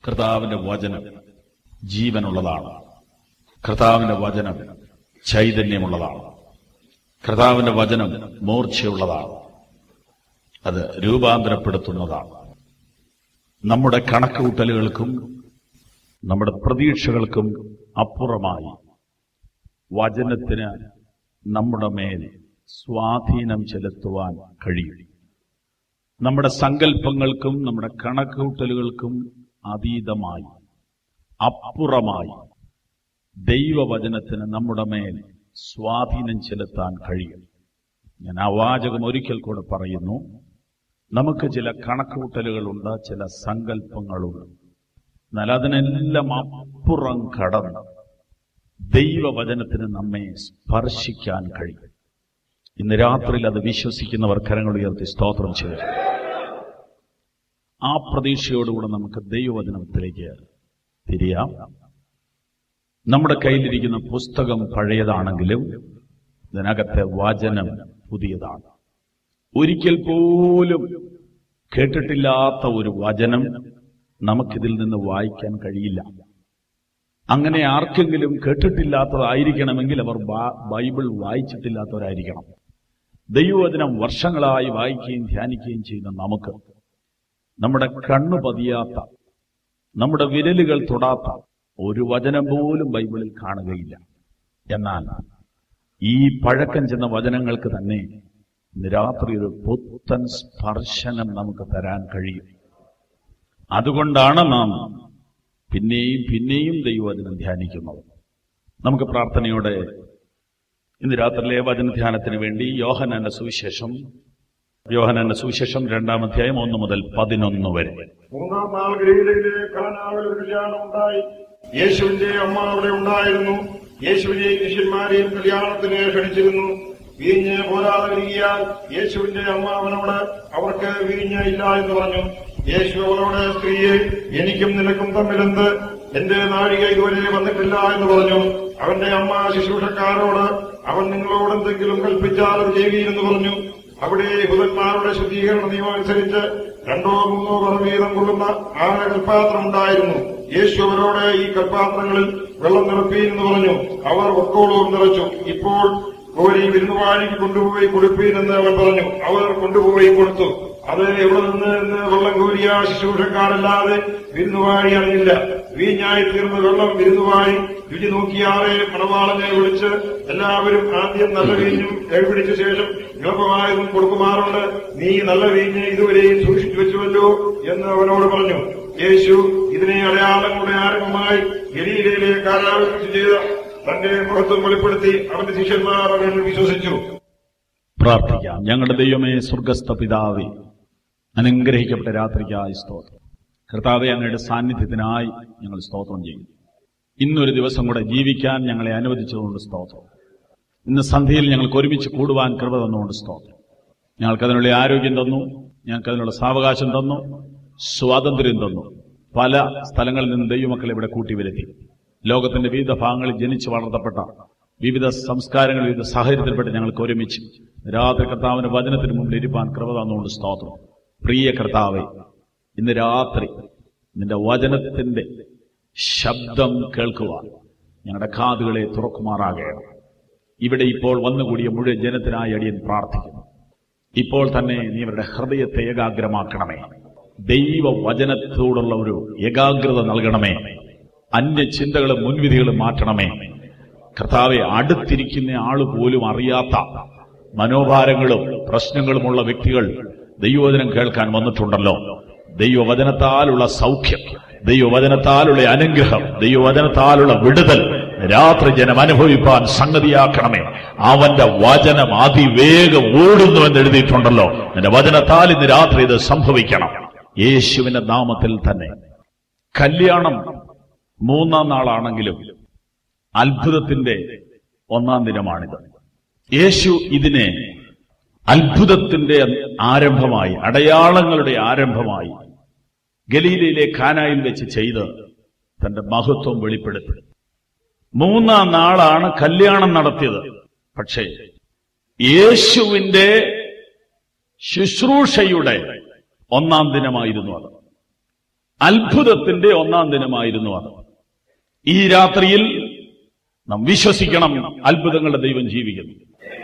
കർത്താവിന്റെ വചനം ജീവനുള്ളതാണ് കർത്താവിന്റെ വചനം ചൈതന്യമുള്ളതാണ് കർത്താവിന്റെ വചനം മൂർച്ചയുള്ളതാണ് അത് രൂപാന്തരപ്പെടുത്തുന്നതാണ് നമ്മുടെ കണക്കുകൂട്ടലുകൾക്കും നമ്മുടെ പ്രതീക്ഷകൾക്കും അപ്പുറമായി വചനത്തിന് നമ്മുടെ മേൽ സ്വാധീനം ചെലുത്തുവാൻ കഴിയും നമ്മുടെ സങ്കല്പങ്ങൾക്കും നമ്മുടെ കണക്കുകൂട്ടലുകൾക്കും അതീതമായി അപ്പുറമായി ദൈവവചനത്തിന് നമ്മുടെ മേൽ സ്വാധീനം ചെലുത്താൻ കഴിയും ഞാൻ ആ വാചകം ഒരിക്കൽ കൂടെ പറയുന്നു നമുക്ക് ചില കണക്കുകൂട്ടലുകളുണ്ട് ചില സങ്കല്പങ്ങളുണ്ട് എന്നാൽ അതിനെല്ലാം അപ്പുറം കടന്ന് ദൈവവചനത്തിന് നമ്മെ സ്പർശിക്കാൻ കഴിയും ഇന്ന് രാത്രിയിൽ അത് വിശ്വസിക്കുന്നവർ കരങ്ങൾ ഉയർത്തി സ്തോത്രം ചെയ്തു ആ പ്രതീക്ഷയോടുകൂടെ നമുക്ക് ദൈവവചനത്തിലേക്ക് തിരിയാം നമ്മുടെ കയ്യിലിരിക്കുന്ന പുസ്തകം പഴയതാണെങ്കിലും ഇതിനകത്തെ വചനം പുതിയതാണ് ഒരിക്കൽ പോലും കേട്ടിട്ടില്ലാത്ത ഒരു വചനം നമുക്കിതിൽ നിന്ന് വായിക്കാൻ കഴിയില്ല അങ്ങനെ ആർക്കെങ്കിലും കേട്ടിട്ടില്ലാത്തതായിരിക്കണമെങ്കിൽ അവർ ബ- ബൈബിൾ വായിച്ചിട്ടില്ലാത്തവരായിരിക്കണം ദൈവവചനം വർഷങ്ങളായി വായിക്കുകയും ധ്യാനിക്കുകയും ചെയ്യുന്ന നമുക്ക് നമ്മുടെ കണ്ണു പതിയാത്ത നമ്മുടെ വിരലുകൾ തൊടാത്ത ഒരു വചനം പോലും ബൈബിളിൽ കാണുകയില്ല എന്നാൽ ഈ പഴക്കം ചെന്ന വചനങ്ങൾക്ക് തന്നെ ഇന്ന് രാത്രി ഒരു പുത്തൻ സ്പർശനം നമുക്ക് തരാൻ കഴിയും അതുകൊണ്ടാണ് നാം പിന്നെയും പിന്നെയും ദൈവവചനം ധ്യാനിക്കുന്നത് നമുക്ക് പ്രാർത്ഥനയോടെ ഇന്ന് രാത്രിയിലെ വചന ധ്യാനത്തിന് വേണ്ടി യോഹനന്റെ സുവിശേഷം യോഹനന്റെ സുവിശേഷം രണ്ടാം അധ്യായം ഒന്ന് മുതൽ പതിനൊന്ന് വരെ മൂന്നാം നാൾ ഗലീലയിലെ കാനാവിൽ ഒരു കല്യാണം ഉണ്ടായി യേശുവിന്റെ അമ്മ അവിടെ ഉണ്ടായിരുന്നു യേശുവിനെയും ശിഷ്യന്മാരെയും കല്യാണത്തിന് ക്ഷണിച്ചിരുന്നു വീഞ്ഞ് പോരാതെ വരികയാൽ യേശുവിന്റെ അമ്മ അവനോട് അവർക്ക് വീഞ്ഞ് ഇല്ല എന്ന് പറഞ്ഞു യേശു അവളോട് സ്ത്രീയെ എനിക്കും നിനക്കും തമ്മിലെന്ത് എന്റെ നാഴിക ഇതുവരെ വന്നിട്ടില്ല എന്ന് പറഞ്ഞു അവന്റെ അമ്മ ശുശ്രൂഷക്കാരോട് അവൻ നിങ്ങളോട് എന്തെങ്കിലും കൽപ്പിച്ചാൽ അത് ചെയ്യുകയെന്ന് പറഞ്ഞു അവിടെ യഹൂദന്മാരുടെ ശുദ്ധീകരണ നിയമം അനുസരിച്ച് രണ്ടോ മൂന്നോ പറ വീതം കൊള്ളുന്ന ആറ് കൽപ്പാത്രം ഉണ്ടായിരുന്നു യേശു അവരോട് ഈ കൽപ്പാത്രങ്ങളിൽ വെള്ളം നിറപ്പീനെന്ന് പറഞ്ഞു അവർ ഒക്കോളവും നിറച്ചു ഇപ്പോൾ കോരി വിരുന്നുവാഴിക്ക് കൊണ്ടുപോയി കൊടുപ്പീനെന്ന് അവൻ പറഞ്ഞു അവർ കൊണ്ടുപോയി കൊടുത്തു അത് എവിടെ നിന്ന് എന്ന് വെള്ളം കോരിയ ശുശ്രൂഷക്കാരല്ലാതെ വിരുന്നുവാഴി അറിഞ്ഞില്ല വീഞ്ഞായി തീർന്ന വെള്ളം വിരുന്നുവാഴി രുചി നോക്കിയാറെ മണവാളനെ വിളിച്ച് എല്ലാവരും ആദ്യം നല്ല വീഞ്ഞും കൈപിടിച്ച ശേഷം എളുപ്പമായതും കൊടുക്കുമാറുണ്ട് നീ നല്ല വീഞ്ഞ് ഇതുവരെയും സൂക്ഷിച്ചു വെച്ചുവല്ലോ എന്ന് അവനോട് പറഞ്ഞു യേശു ഇതിനെ അടയാളങ്ങളുടെ ആരംഭമായി ഗലീലയിലെ കാലാവസ്ഥ ചെയ്ത തന്റെ മഹത്വം വെളിപ്പെടുത്തി അവന്റെ ശിഷ്യന്മാർ അവനിൽ വിശ്വസിച്ചു പ്രാർത്ഥിക്കാം ഞങ്ങളുടെ ദൈവമേ സ്വർഗസ്ഥ പിതാവേ അനുഗ്രഹിക്കപ്പെട്ട രാത്രിക്കായി സ്തോത്രം കർത്താവെ അങ്ങയുടെ സാന്നിധ്യത്തിനായി ഞങ്ങൾ സ്തോത്രം ചെയ്യുന്നു ഇന്നൊരു ദിവസം കൂടെ ജീവിക്കാൻ ഞങ്ങളെ അനുവദിച്ചതുകൊണ്ട് സ്തോത്രം ഇന്ന് സന്ധ്യയിൽ ഞങ്ങൾക്ക് ഒരുമിച്ച് കൂടുവാൻ കൃപ തന്നുകൊണ്ട് സ്തോത്രം ഞങ്ങൾക്കതിനുള്ള ആരോഗ്യം തന്നു ഞങ്ങൾക്കതിനുള്ള സാവകാശം തന്നു സ്വാതന്ത്ര്യം തന്നു പല സ്ഥലങ്ങളിൽ നിന്ന് ദൈവമക്കളെ ഇവിടെ കൂട്ടിവരുത്തി ലോകത്തിന്റെ വിവിധ ഭാഗങ്ങളിൽ ജനിച്ചു വളർത്തപ്പെട്ട വിവിധ സംസ്കാരങ്ങൾ വിവിധ സാഹചര്യത്തിൽപ്പെട്ട് ഞങ്ങൾക്ക് ഒരുമിച്ച് രാത്രി കർത്താവിന്റെ വചനത്തിന് മുമ്പിൽ ഇരിപ്പാൻ കൃപ തന്നുകൊണ്ട് സ്തോത്രം പ്രിയ കർത്താവെ ഇന്ന് രാത്രി നിന്റെ വചനത്തിന്റെ ശബ്ദം കേൾക്കുവാൻ ഞങ്ങളുടെ കാതുകളെ തുറക്കുമാറാകണം ഇവിടെ ഇപ്പോൾ വന്നുകൂടിയ മുഴുവൻ ജനത്തിനായി അടിയൻ പ്രാർത്ഥിക്കുന്നു ഇപ്പോൾ തന്നെ നീ അവരുടെ ഹൃദയത്തെ ഏകാഗ്രമാക്കണമേ ദൈവ വചനത്തോടുള്ള ഒരു ഏകാഗ്രത നൽകണമേ അന്യ ചിന്തകളും മുൻവിധികളും മാറ്റണമേ കർത്താവെ അടുത്തിരിക്കുന്ന ആള് പോലും അറിയാത്ത മനോഭാരങ്ങളും പ്രശ്നങ്ങളുമുള്ള വ്യക്തികൾ ദൈവവചനം കേൾക്കാൻ വന്നിട്ടുണ്ടല്ലോ ദൈവവചനത്താലുള്ള സൗഖ്യം ദൈവവചനത്താലുള്ള അനുഗ്രഹം ദൈവവചനത്താലുള്ള വിടുതൽ രാത്രി ജനം അനുഭവിപ്പാൻ സംഗതിയാക്കണമേ അവന്റെ വചനം അതിവേഗം ഓടുന്നു എന്ന് എഴുതിയിട്ടുണ്ടല്ലോ എന്റെ വചനത്താൽ ഇന്ന് രാത്രി ഇത് സംഭവിക്കണം യേശുവിന്റെ നാമത്തിൽ തന്നെ കല്യാണം മൂന്നാം നാളാണെങ്കിലും അത്ഭുതത്തിന്റെ ഒന്നാം ദിനമാണിത് യേശു ഇതിനെ അത്ഭുതത്തിന്റെ ആരംഭമായി അടയാളങ്ങളുടെ ആരംഭമായി ഗലീലയിലെ ഖാനായിൽ വെച്ച് ചെയ്ത് തന്റെ മഹത്വം വെളിപ്പെടുത്തി മൂന്നാം നാളാണ് കല്യാണം നടത്തിയത് പക്ഷേ യേശുവിന്റെ ശുശ്രൂഷയുടെ ഒന്നാം ദിനമായിരുന്നു അത് അത്ഭുതത്തിന്റെ ഒന്നാം ദിനമായിരുന്നു അത് ഈ രാത്രിയിൽ നാം വിശ്വസിക്കണം അത്ഭുതങ്ങളുടെ ദൈവം ജീവിക്കുന്നു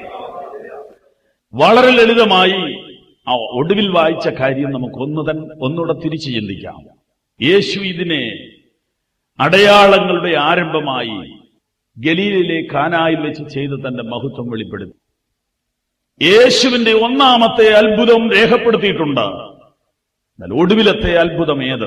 വളരെ ലളിതമായി ആ ഒടുവിൽ വായിച്ച കാര്യം നമുക്ക് ഒന്ന് തൻ ഒന്നുകൂടെ തിരിച്ചു ചിന്തിക്കാം യേശു ഇതിനെ അടയാളങ്ങളുടെ ആരംഭമായി ഗലീലിലെ കാനായിൽ വെച്ച് ചെയ്ത് തന്റെ മഹത്വം വെളിപ്പെടുത്തി യേശുവിന്റെ ഒന്നാമത്തെ അത്ഭുതം രേഖപ്പെടുത്തിയിട്ടുണ്ട് എന്നാൽ ഒടുവിലത്തെ അത്ഭുതം ഏത്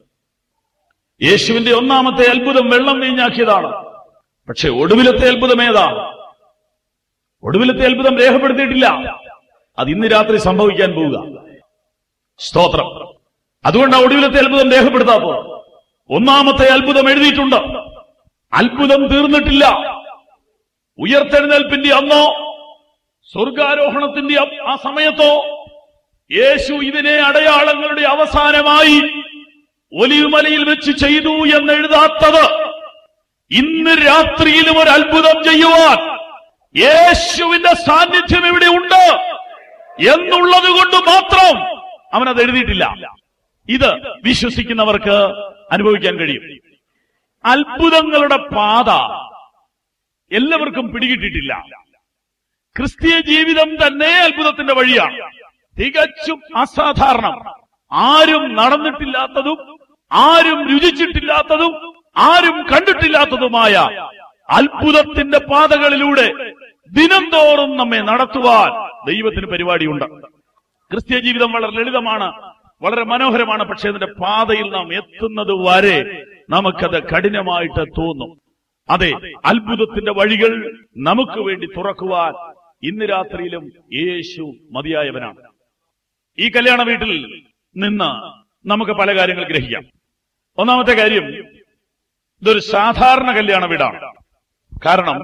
യേശുവിന്റെ ഒന്നാമത്തെ അത്ഭുതം വെള്ളം വീഞ്ഞാക്കിയതാണ് പക്ഷെ ഒടുവിലത്തെ അത്ഭുതം ഏതാ ഒടുവിലത്തെ അത്ഭുതം രേഖപ്പെടുത്തിയിട്ടില്ല അത് ഇന്ന് രാത്രി സംഭവിക്കാൻ പോവുക സ്തോത്രം അതുകൊണ്ടാണ് ഒടുവിലത്തെ അത്ഭുതം രേഖപ്പെടുത്താത്തത് ഒന്നാമത്തെ അത്ഭുതം എഴുതിയിട്ടുണ്ട് അത്ഭുതം തീർന്നിട്ടില്ല ഉയർത്തെഴുന്നേൽപ്പിന്റെ അന്നോ സ്വർഗാരോഹണത്തിന്റെ അ- ആ സമയത്തോ യേശു ഇതിനെ അടയാളങ്ങളുടെ അവസാനമായി ഒലിവുമലയിൽ വെച്ച് ചെയ്തു എന്ന് എഴുതാത്തത് ഇന്ന് രാത്രിയിലും ഒരു അത്ഭുതം ചെയ്യുവാൻ യേശുവിന്റെ സാന്നിധ്യം ഇവിടെ ഉണ്ട് എന്നുള്ളത് കൊണ്ട് മാത്രം അവൻ അത് എഴുതിയിട്ടില്ല ഇത് വിശ്വസിക്കുന്നവർക്ക് അനുഭവിക്കാൻ കഴിയും അത്ഭുതങ്ങളുടെ പാത എല്ലാവർക്കും പിടികിട്ടിട്ടില്ല ക്രിസ്തീയ ജീവിതം തന്നെ അത്ഭുതത്തിന്റെ വഴിയാണ് തികച്ചും അസാധാരണം ആരും നടന്നിട്ടില്ലാത്തതും ആരും രുചിച്ചിട്ടില്ലാത്തതും ആരും കണ്ടിട്ടില്ലാത്തതുമായ അത്ഭുതത്തിന്റെ പാതകളിലൂടെ ദിനംതോറും നമ്മെ നടത്തുവാൻ ദൈവത്തിന് പരിപാടിയുണ്ട് ക്രിസ്തീയ ജീവിതം വളരെ ലളിതമാണ് വളരെ മനോഹരമാണ് പക്ഷേ അതിന്റെ പാതയിൽ നാം എത്തുന്നത് വരെ നമുക്കത് കഠിനമായിട്ട് തോന്നും അതെ അത്ഭുതത്തിന്റെ വഴികൾ നമുക്ക് വേണ്ടി തുറക്കുവാൻ ഇന്ന് രാത്രിയിലും യേശു മതിയായവനാണ് ഈ കല്യാണ വീട്ടിൽ നിന്ന് നമുക്ക് പല കാര്യങ്ങൾ ഗ്രഹിക്കാം ഒന്നാമത്തെ കാര്യം ഇതൊരു സാധാരണ കല്യാണ വീടാണ് കാരണം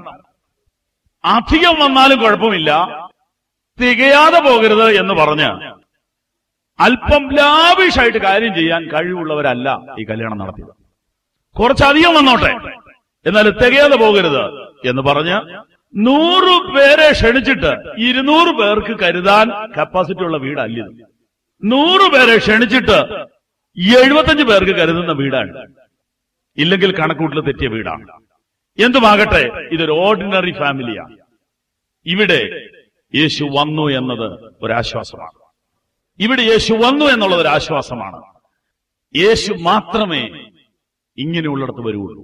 അധികം വന്നാലും കുഴപ്പമില്ല തികയാതെ പോകരുത് എന്ന് പറഞ്ഞ് അല്പം ലാവിഷായിട്ട് കാര്യം ചെയ്യാൻ കഴിവുള്ളവരല്ല ഈ കല്യാണം നടത്തിയത് കുറച്ചധികം വന്നോട്ടെ എന്നാൽ തികയാതെ പോകരുത് എന്ന് പറഞ്ഞ് നൂറ് പേരെ ക്ഷണിച്ചിട്ട് ഇരുന്നൂറ് പേർക്ക് കരുതാൻ കപ്പാസിറ്റി ഉള്ള വീടല്ല ഇത് നൂറ് പേരെ ക്ഷണിച്ചിട്ട് എഴുപത്തഞ്ച് പേർക്ക് കരുതുന്ന വീടാണ് ഇല്ലെങ്കിൽ കണക്കൂട്ടിൽ തെറ്റിയ വീടാണ് എന്തുമാകട്ടെ ഇതൊരു ഓർഡിനറി ഫാമിലിയാണ് ഇവിടെ യേശു വന്നു എന്നത് ഒരാശ്വാസമാണ് ഇവിടെ യേശു വന്നു എന്നുള്ളത് ഒരു ആശ്വാസമാണ് യേശു മാത്രമേ ഇങ്ങനെയുള്ളിടത്ത് വരുള്ളൂ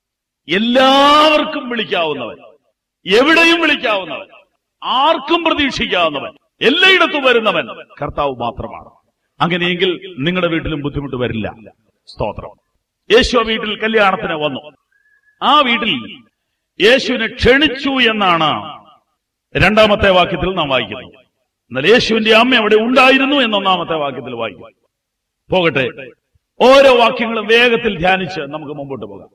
എല്ലാവർക്കും വിളിക്കാവുന്നവൻ എവിടെയും വിളിക്കാവുന്നവൻ ആർക്കും പ്രതീക്ഷിക്കാവുന്നവൻ എല്ലായിടത്തും വരുന്നവൻ കർത്താവ് മാത്രമാണ് അങ്ങനെയെങ്കിൽ നിങ്ങളുടെ വീട്ടിലും ബുദ്ധിമുട്ട് വരില്ല സ്തോത്രം യേശു ആ വീട്ടിൽ കല്യാണത്തിന് വന്നു ആ വീട്ടിൽ യേശുവിനെ ക്ഷണിച്ചു എന്നാണ് രണ്ടാമത്തെ വാക്യത്തിൽ നാം വായിക്കുന്നത് എന്നാൽ യേശുവിന്റെ അമ്മ അവിടെ ഉണ്ടായിരുന്നു എന്ന് ഒന്നാമത്തെ വാക്യത്തിൽ വായിക്കും പോകട്ടെ ഓരോ വാക്യങ്ങളും വേഗത്തിൽ ധ്യാനിച്ച് നമുക്ക് മുമ്പോട്ട് പോകാം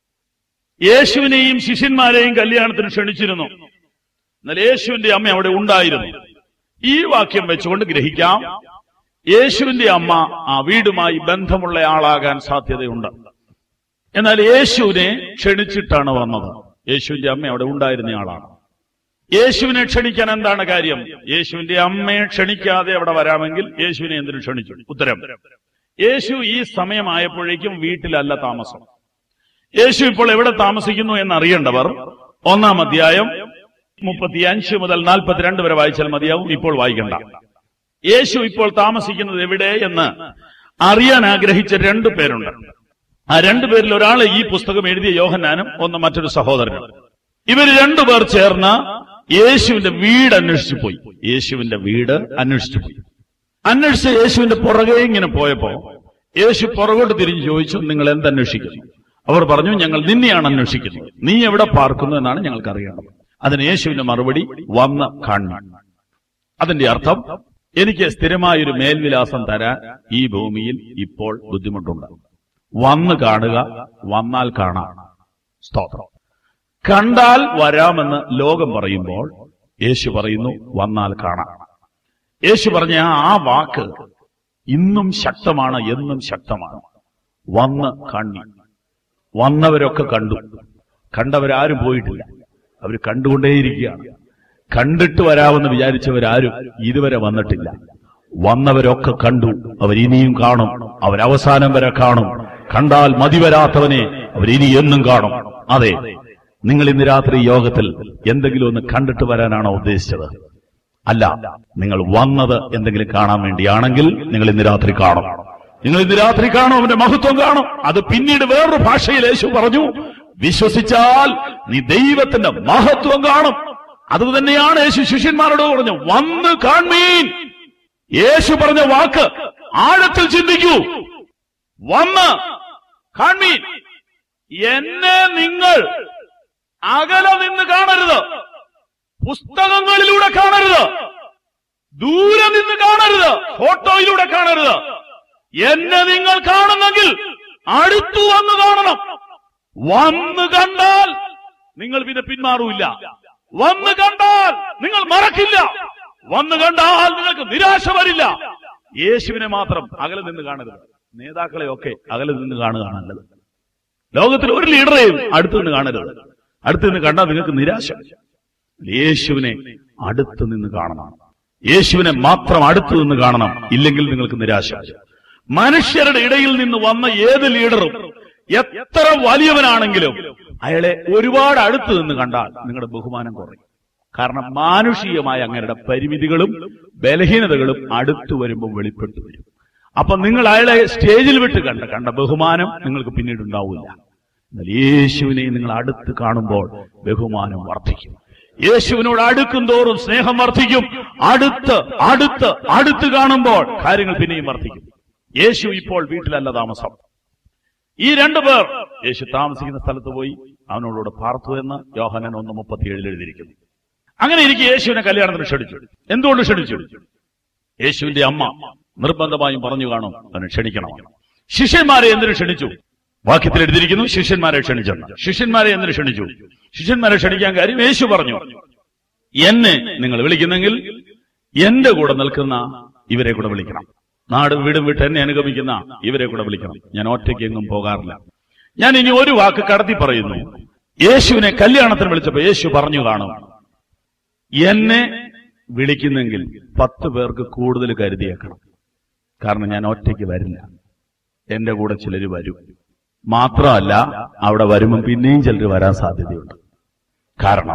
യേശുവിനെയും ശിഷ്യന്മാരെയും കല്യാണത്തിന് ക്ഷണിച്ചിരുന്നു എന്നാൽ യേശുവിന്റെ അമ്മ അവിടെ ഉണ്ടായിരുന്നു ഈ വാക്യം വെച്ചുകൊണ്ട് ഗ്രഹിക്കാം യേശുവിന്റെ അമ്മ ആ വീടുമായി ബന്ധമുള്ള ആളാകാൻ സാധ്യതയുണ്ട് എന്നാൽ യേശുവിനെ ക്ഷണിച്ചിട്ടാണ് വന്നത് യേശുവിന്റെ അമ്മ അവിടെ ഉണ്ടായിരുന്ന ആളാണ് യേശുവിനെ ക്ഷണിക്കാൻ എന്താണ് കാര്യം യേശുവിന്റെ അമ്മയെ ക്ഷണിക്കാതെ അവിടെ വരാമെങ്കിൽ യേശുവിനെ എന്തിനു ക്ഷണിച്ചു ഉത്തരം യേശു ഈ സമയമായപ്പോഴേക്കും വീട്ടിലല്ല താമസം യേശു ഇപ്പോൾ എവിടെ താമസിക്കുന്നു എന്നറിയേണ്ടവർ ഒന്നാം അധ്യായം മുപ്പത്തിയഞ്ച് മുതൽ നാൽപ്പത്തിരണ്ട് വരെ വായിച്ചാൽ മതിയാവും ഇപ്പോൾ വായിക്കണ്ട യേശു ഇപ്പോൾ താമസിക്കുന്നത് എവിടെ എന്ന് അറിയാൻ ആഗ്രഹിച്ച രണ്ടു പേരുണ്ട് ആ രണ്ടു പേരിൽ ഒരാൾ ഈ പുസ്തകം എഴുതിയ യോഹന്നാനും ഒന്ന് മറ്റൊരു സഹോദരനും ഇവർ രണ്ടുപേർ ചേർന്ന് യേശുവിന്റെ വീട് അന്വേഷിച്ചു പോയി യേശുവിന്റെ വീട് അന്വേഷിച്ചു പോയി അന്വേഷിച്ച് യേശുവിന്റെ പുറകെ ഇങ്ങനെ പോയപ്പോ യേശു പുറകോട്ട് തിരിഞ്ഞു ചോദിച്ചു നിങ്ങൾ എന്തന്വേഷിക്കുന്നു അവർ പറഞ്ഞു ഞങ്ങൾ നിന്നെയാണ് അന്വേഷിക്കുന്നത് നീ എവിടെ പാർക്കുന്നു എന്നാണ് ഞങ്ങൾക്ക് അറിയേണ്ടത് അതിന് യേശുവിന്റെ മറുപടി വന്ന് കാണണം അതിന്റെ അർത്ഥം എനിക്ക് സ്ഥിരമായൊരു മേൽവിലാസം തരാൻ ഈ ഭൂമിയിൽ ഇപ്പോൾ ബുദ്ധിമുട്ടുണ്ട് വന്ന് കാണുക വന്നാൽ കാണാം സ്തോത്രം കണ്ടാൽ വരാമെന്ന് ലോകം പറയുമ്പോൾ യേശു പറയുന്നു വന്നാൽ കാണാം യേശു പറഞ്ഞ ആ- ആ വാക്ക് ഇന്നും ശക്തമാണ് എന്നും ശക്തമാണ് വന്ന് കണ്ണി വന്നവരൊക്കെ കണ്ടു കണ്ടവരാരും പോയിട്ടില്ല അവർ കണ്ടുകൊണ്ടേയിരിക്കുകയാണ് കണ്ടിട്ട് വരാമെന്ന് വിചാരിച്ചവരാരും ഇതുവരെ വന്നിട്ടില്ല വന്നവരൊക്കെ കണ്ടു അവർ ഇനിയും കാണും അവരവസാനം വരെ കാണും കണ്ടാൽ മതിവരാത്തവനെ അവരിനി എന്നും കാണും അതെ നിങ്ങൾ ഇന്ന് രാത്രി യോഗത്തിൽ എന്തെങ്കിലും ഒന്ന് കണ്ടിട്ട് വരാനാണോ ഉദ്ദേശിച്ചത് അല്ല നിങ്ങൾ വന്നത് എന്തെങ്കിലും കാണാൻ വേണ്ടിയാണെങ്കിൽ നിങ്ങൾ ഇന്ന് രാത്രി കാണും നിങ്ങൾ ഇന്ന് രാത്രി കാണും അവന്റെ മഹത്വം കാണും അത് പിന്നീട് വേറൊരു ഭാഷയിൽ യേശു പറഞ്ഞു വിശ്വസിച്ചാൽ നീ ദൈവത്തിന്റെ മഹത്വം കാണും അത് തന്നെയാണ് യേശു ശിഷ്യന്മാരോട് പറഞ്ഞു വന്ന് കാൺമീൻ യേശു പറഞ്ഞ വാക്ക് ആഴത്തിൽ ചിന്തിക്കൂ വന്ന് കാൺമീൻ എന്നെ നിങ്ങൾ അകലെ നിന്ന് കാണരുത് പുസ്തകങ്ങളിലൂടെ കാണരുത് ദൂരെ നിന്ന് കാണരുത് ഫോട്ടോയിലൂടെ കാണരുത് എന്നെ നിങ്ങൾ കാണുന്നെങ്കിൽ അടുത്തു വന്ന് കാണണം വന്ന് കണ്ടാൽ നിങ്ങൾ പിന്നെ പിന്മാറൂല്ല വന്ന് കണ്ടാൽ നിങ്ങൾ മറക്കില്ല വന്ന് കണ്ടാൽ നിങ്ങൾക്ക് നിരാശ വരില്ല യേശുവിനെ മാത്രം അകലെ നിന്ന് കാണരുത് നേതാക്കളെയൊക്കെ അകലെ നിന്ന് കാണുക നല്ലത് ലോകത്തിൽ ഒരു ലീഡറെയും അടുത്തു നിന്ന് കാണരുത് അടുത്തു നിന്ന് കണ്ടാൽ നിങ്ങൾക്ക് നിരാശ യേശുവിനെ അടുത്തു നിന്ന് കാണണം യേശുവിനെ മാത്രം അടുത്തു നിന്ന് കാണണം ഇല്ലെങ്കിൽ നിങ്ങൾക്ക് നിരാശ മനുഷ്യരുടെ ഇടയിൽ നിന്ന് വന്ന ഏത് ലീഡറും എത്ര വലിയവനാണെങ്കിലും അയാളെ ഒരുപാട് അടുത്ത് നിന്ന് കണ്ടാൽ നിങ്ങളുടെ ബഹുമാനം കുറയും കാരണം മാനുഷികമായ അങ്ങയുടെ പരിമിതികളും ബലഹീനതകളും അടുത്തു വരുമ്പോൾ വെളിപ്പെട്ടു വരും അപ്പൊ നിങ്ങൾ അയാളെ സ്റ്റേജിൽ വിട്ട് കണ്ട കണ്ട ബഹുമാനം നിങ്ങൾക്ക് പിന്നീട് ഉണ്ടാവില്ല എന്നാൽ യേശുവിനെ നിങ്ങൾ അടുത്ത് കാണുമ്പോൾ ബഹുമാനം വർദ്ധിക്കും യേശുവിനോട് അടുക്കും തോറും സ്നേഹം വർദ്ധിക്കും അടുത്ത് അടുത്ത് അടുത്ത് കാണുമ്പോൾ കാര്യങ്ങൾ പിന്നെയും വർദ്ധിക്കും യേശു ഇപ്പോൾ വീട്ടിലല്ല താമസം ഈ രണ്ടു പേർ യേശു താമസിക്കുന്ന സ്ഥലത്ത് പോയി അവനോടുകൂടെ പാർത്തു എന്ന് യോഹനൻ ഒന്ന് മുപ്പത്തിയേഴിൽ എഴുതിയിരിക്കുന്നു അങ്ങനെ എനിക്ക് യേശുവിനെ കല്യാണത്തിന് ക്ഷണിച്ചു എന്തുകൊണ്ട് ക്ഷണിച്ചു യേശുവിന്റെ അമ്മ നിർബന്ധമായും പറഞ്ഞു കാണും അവനെ ക്ഷണിക്കണം ശിഷ്യന്മാരെ എന്തിനു ക്ഷണിച്ചു വാക്യത്തിൽ എഴുതിയിരിക്കുന്നു ശിഷ്യന്മാരെ ക്ഷണിച്ചെന്ന് ശിഷ്യന്മാരെ എന്തിനു ക്ഷണിച്ചു ശിഷ്യന്മാരെ ക്ഷണിക്കാൻ കാര്യം യേശു പറഞ്ഞു എന്നെ നിങ്ങൾ വിളിക്കുന്നെങ്കിൽ എന്റെ കൂടെ നിൽക്കുന്ന ഇവരെ കൂടെ വിളിക്കണം നാട് വീടും വിട്ട് എന്നെ അനുഗമിക്കുന്ന ഇവരെ കൂടെ വിളിക്കണം ഞാൻ ഒറ്റയ്ക്ക് എങ്ങും പോകാറില്ല ഞാൻ ഇനി ഒരു വാക്ക് കടത്തി പറയുന്നു യേശുവിനെ കല്യാണത്തിന് വിളിച്ചപ്പോ യേശു പറഞ്ഞു കാണും എന്നെ വിളിക്കുന്നെങ്കിൽ പത്ത് പേർക്ക് കൂടുതൽ കരുതിയേക്കണം കാരണം ഞാൻ ഒറ്റയ്ക്ക് വരില്ല എന്റെ കൂടെ ചിലർ വരും മാത്രമല്ല അവിടെ വരുമ്പം പിന്നെയും ചിലർ വരാൻ സാധ്യതയുണ്ട് കാരണം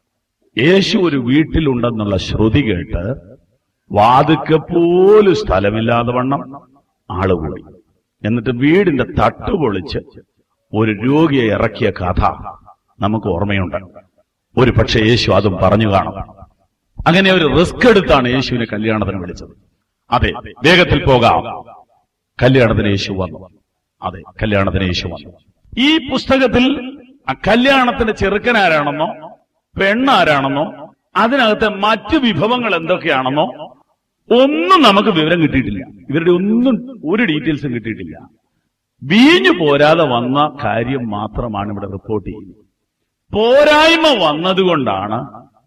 യേശു ഒരു വീട്ടിലുണ്ടെന്നുള്ള ശ്രുതി കേട്ട് വാതുക്ക പോലും സ്ഥലമില്ലാതെ വണ്ണം ആള് കൂടി എന്നിട്ട് വീടിന്റെ തട്ട് പൊളിച്ച് ഒരു രോഗിയെ ഇറക്കിയ കഥ നമുക്ക് ഓർമ്മയുണ്ട് ഒരു പക്ഷേ യേശു അതും പറഞ്ഞു കാണും അങ്ങനെ ഒരു റിസ്ക് എടുത്താണ് യേശുവിനെ കല്യാണത്തിന് വിളിച്ചത് അതെ വേഗത്തിൽ പോകാം കല്യാണത്തിന് യേശു വന്നു അതെ കല്യാണത്തിന് യേശു വന്നു ഈ പുസ്തകത്തിൽ ആ കല്യാണത്തിന്റെ ചെറുക്കനാരാണെന്നോ പെണ്ണാരാണെന്നോ അതിനകത്തെ മറ്റു വിഭവങ്ങൾ എന്തൊക്കെയാണെന്നോ ഒന്നും നമുക്ക് വിവരം കിട്ടിയിട്ടില്ല ഇവരുടെ ഒന്നും ഒരു ഡീറ്റെയിൽസും കിട്ടിയിട്ടില്ല വീഞ്ഞു പോരാതെ വന്ന കാര്യം മാത്രമാണ് ഇവിടെ റിപ്പോർട്ട് ചെയ്യുന്നത് പോരായ്മ വന്നതുകൊണ്ടാണ്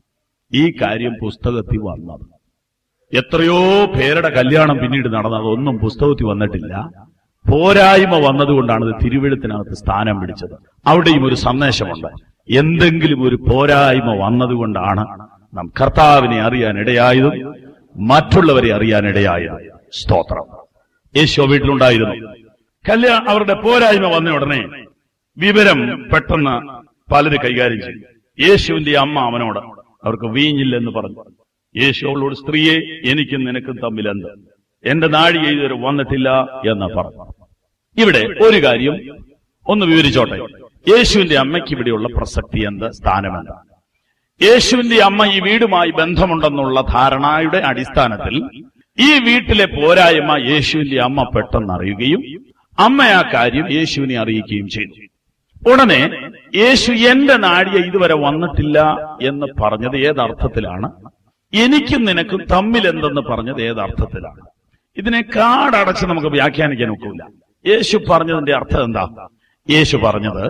ഈ കാര്യം പുസ്തകത്തിൽ വന്നത് എത്രയോ പേരുടെ കല്യാണം പിന്നീട് നടന്നത് ഒന്നും പുസ്തകത്തിൽ വന്നിട്ടില്ല പോരായ്മ വന്നതുകൊണ്ടാണ് ഇത് തിരുവെഴുത്തിനകത്ത് സ്ഥാനം പിടിച്ചത് അവിടെയും ഒരു സന്ദേശമുണ്ട് എന്തെങ്കിലും ഒരു പോരായ്മ വന്നതുകൊണ്ടാണ് നാം കർത്താവിനെ അറിയാൻ ഇടയായതും മറ്റുള്ളവരെ അറിയാൻ ഇടയായതും സ്തോത്രം യേശു വീട്ടിലുണ്ടായിരുന്നു കല്യാണം അവരുടെ പോരായ്മ വന്ന ഉടനെ വിവരം പെട്ടെന്ന് പലര് കൈകാര്യം ചെയ്തു യേശുവിന്റെ അമ്മ അവനോട് അവർക്ക് വീഞ്ഞില്ലെന്ന് പറഞ്ഞു യേശു അവളോട് സ്ത്രീയെ എനിക്കും നിനക്കും തമ്മിൽ എന്ത് എന്റെ നാഴിക ഇതുവരെ വന്നിട്ടില്ല എന്ന് പറഞ്ഞു ഇവിടെ ഒരു കാര്യം ഒന്ന് വിവരിച്ചോട്ടെ യേശുവിന്റെ അമ്മയ്ക്ക് ഇവിടെയുള്ള പ്രസക്തി എന്ത് സ്ഥാനമെന്ത് യേശുവിന്റെ അമ്മ ഈ വീടുമായി ബന്ധമുണ്ടെന്നുള്ള ധാരണയുടെ അടിസ്ഥാനത്തിൽ ഈ വീട്ടിലെ പോരായ്മ യേശുവിന്റെ അമ്മ പെട്ടെന്ന് അറിയുകയും അമ്മ ആ കാര്യം യേശുവിനെ അറിയിക്കുകയും ചെയ്തു ഉടനെ യേശു എന്റെ നാഴിക ഇതുവരെ വന്നിട്ടില്ല എന്ന് പറഞ്ഞത് ഏതർത്ഥത്തിലാണ് എനിക്കും നിനക്കും തമ്മിൽ എന്തെന്ന് പറഞ്ഞത് ഏതർത്ഥത്തിലാണ് ഇതിനെ കാടടച്ച് നമുക്ക് വ്യാഖ്യാനിക്കാൻ ഒക്കില്ല യേശു പറഞ്ഞതിന്റെ അർത്ഥം എന്താ യേശു പറഞ്ഞത്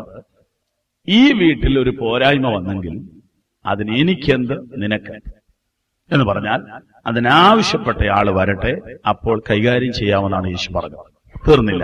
ഈ വീട്ടിൽ ഒരു പോരായ്മ വന്നെങ്കിൽ അതിന് എനിക്കെന്ത് നിനക്ക് എന്ന് പറഞ്ഞാൽ അതിനാവശ്യപ്പെട്ട ആള് വരട്ടെ അപ്പോൾ കൈകാര്യം ചെയ്യാമെന്നാണ് യേശു പറഞ്ഞത് തീർന്നില്ല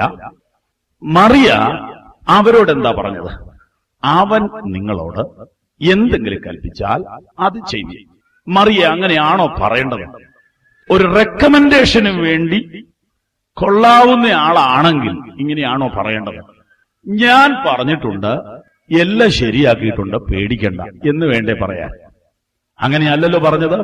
മറിയ അവരോട് എന്താ പറഞ്ഞത് അവൻ നിങ്ങളോട് എന്തെങ്കിലും കൽപ്പിച്ചാൽ അത് ചെയ്യും മറിയ അങ്ങനെയാണോ പറയേണ്ടത് ഒരു റെക്കമെൻഡേഷന് വേണ്ടി കൊള്ളാവുന്ന ആളാണെങ്കിൽ ഇങ്ങനെയാണോ പറയേണ്ടത് ഞാൻ പറഞ്ഞിട്ടുണ്ട് എല്ലാം ശരിയാക്കിയിട്ടുണ്ട് പേടിക്കണ്ട എന്ന് വേണ്ടേ പറയാൻ അങ്ങനെയല്ലല്ലോ പറഞ്ഞത്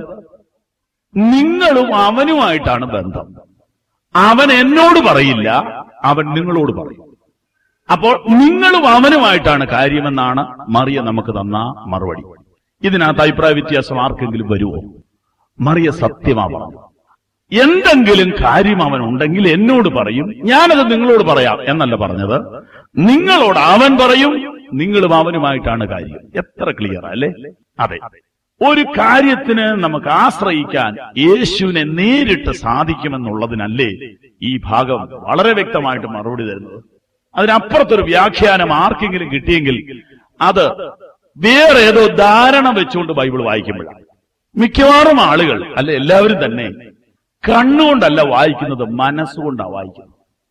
നിങ്ങളും അവനുമായിട്ടാണ് ബന്ധം അവൻ എന്നോട് പറയില്ല അവൻ നിങ്ങളോട് പറയും അപ്പോൾ നിങ്ങളും അവനുമായിട്ടാണ് കാര്യമെന്നാണ് മറിയ നമുക്ക് തന്ന മറുപടി ഇതിനകത്ത് അഭിപ്രായ വ്യത്യാസം ആർക്കെങ്കിലും വരുമോ മറിയ സത്യമാ പറഞ്ഞു എന്തെങ്കിലും കാര്യം അവൻ ഉണ്ടെങ്കിൽ എന്നോട് പറയും ഞാനത് നിങ്ങളോട് പറയാം എന്നല്ല പറഞ്ഞത് നിങ്ങളോട് അവൻ പറയും നിങ്ങളും അവനുമായിട്ടാണ് കാര്യം എത്ര ക്ലിയർ അല്ലേ അതെ ഒരു കാര്യത്തിന് നമുക്ക് ആശ്രയിക്കാൻ യേശുവിനെ നേരിട്ട് സാധിക്കുമെന്നുള്ളതിനല്ലേ ഈ ഭാഗം വളരെ വ്യക്തമായിട്ട് മറുപടി തരുന്നത് അതിനപ്പുറത്തൊരു വ്യാഖ്യാനം ആർക്കെങ്കിലും കിട്ടിയെങ്കിൽ അത് വേറെ ഏതോ ധാരണ വെച്ചുകൊണ്ട് ബൈബിൾ വായിക്കുമ്പോഴാണ് മിക്കവാറും ആളുകൾ അല്ല എല്ലാവരും തന്നെ കണ്ണുകൊണ്ടല്ല വായിക്കുന്നത് മനസ്സുകൊണ്ടാ വായിക്കുന്നത്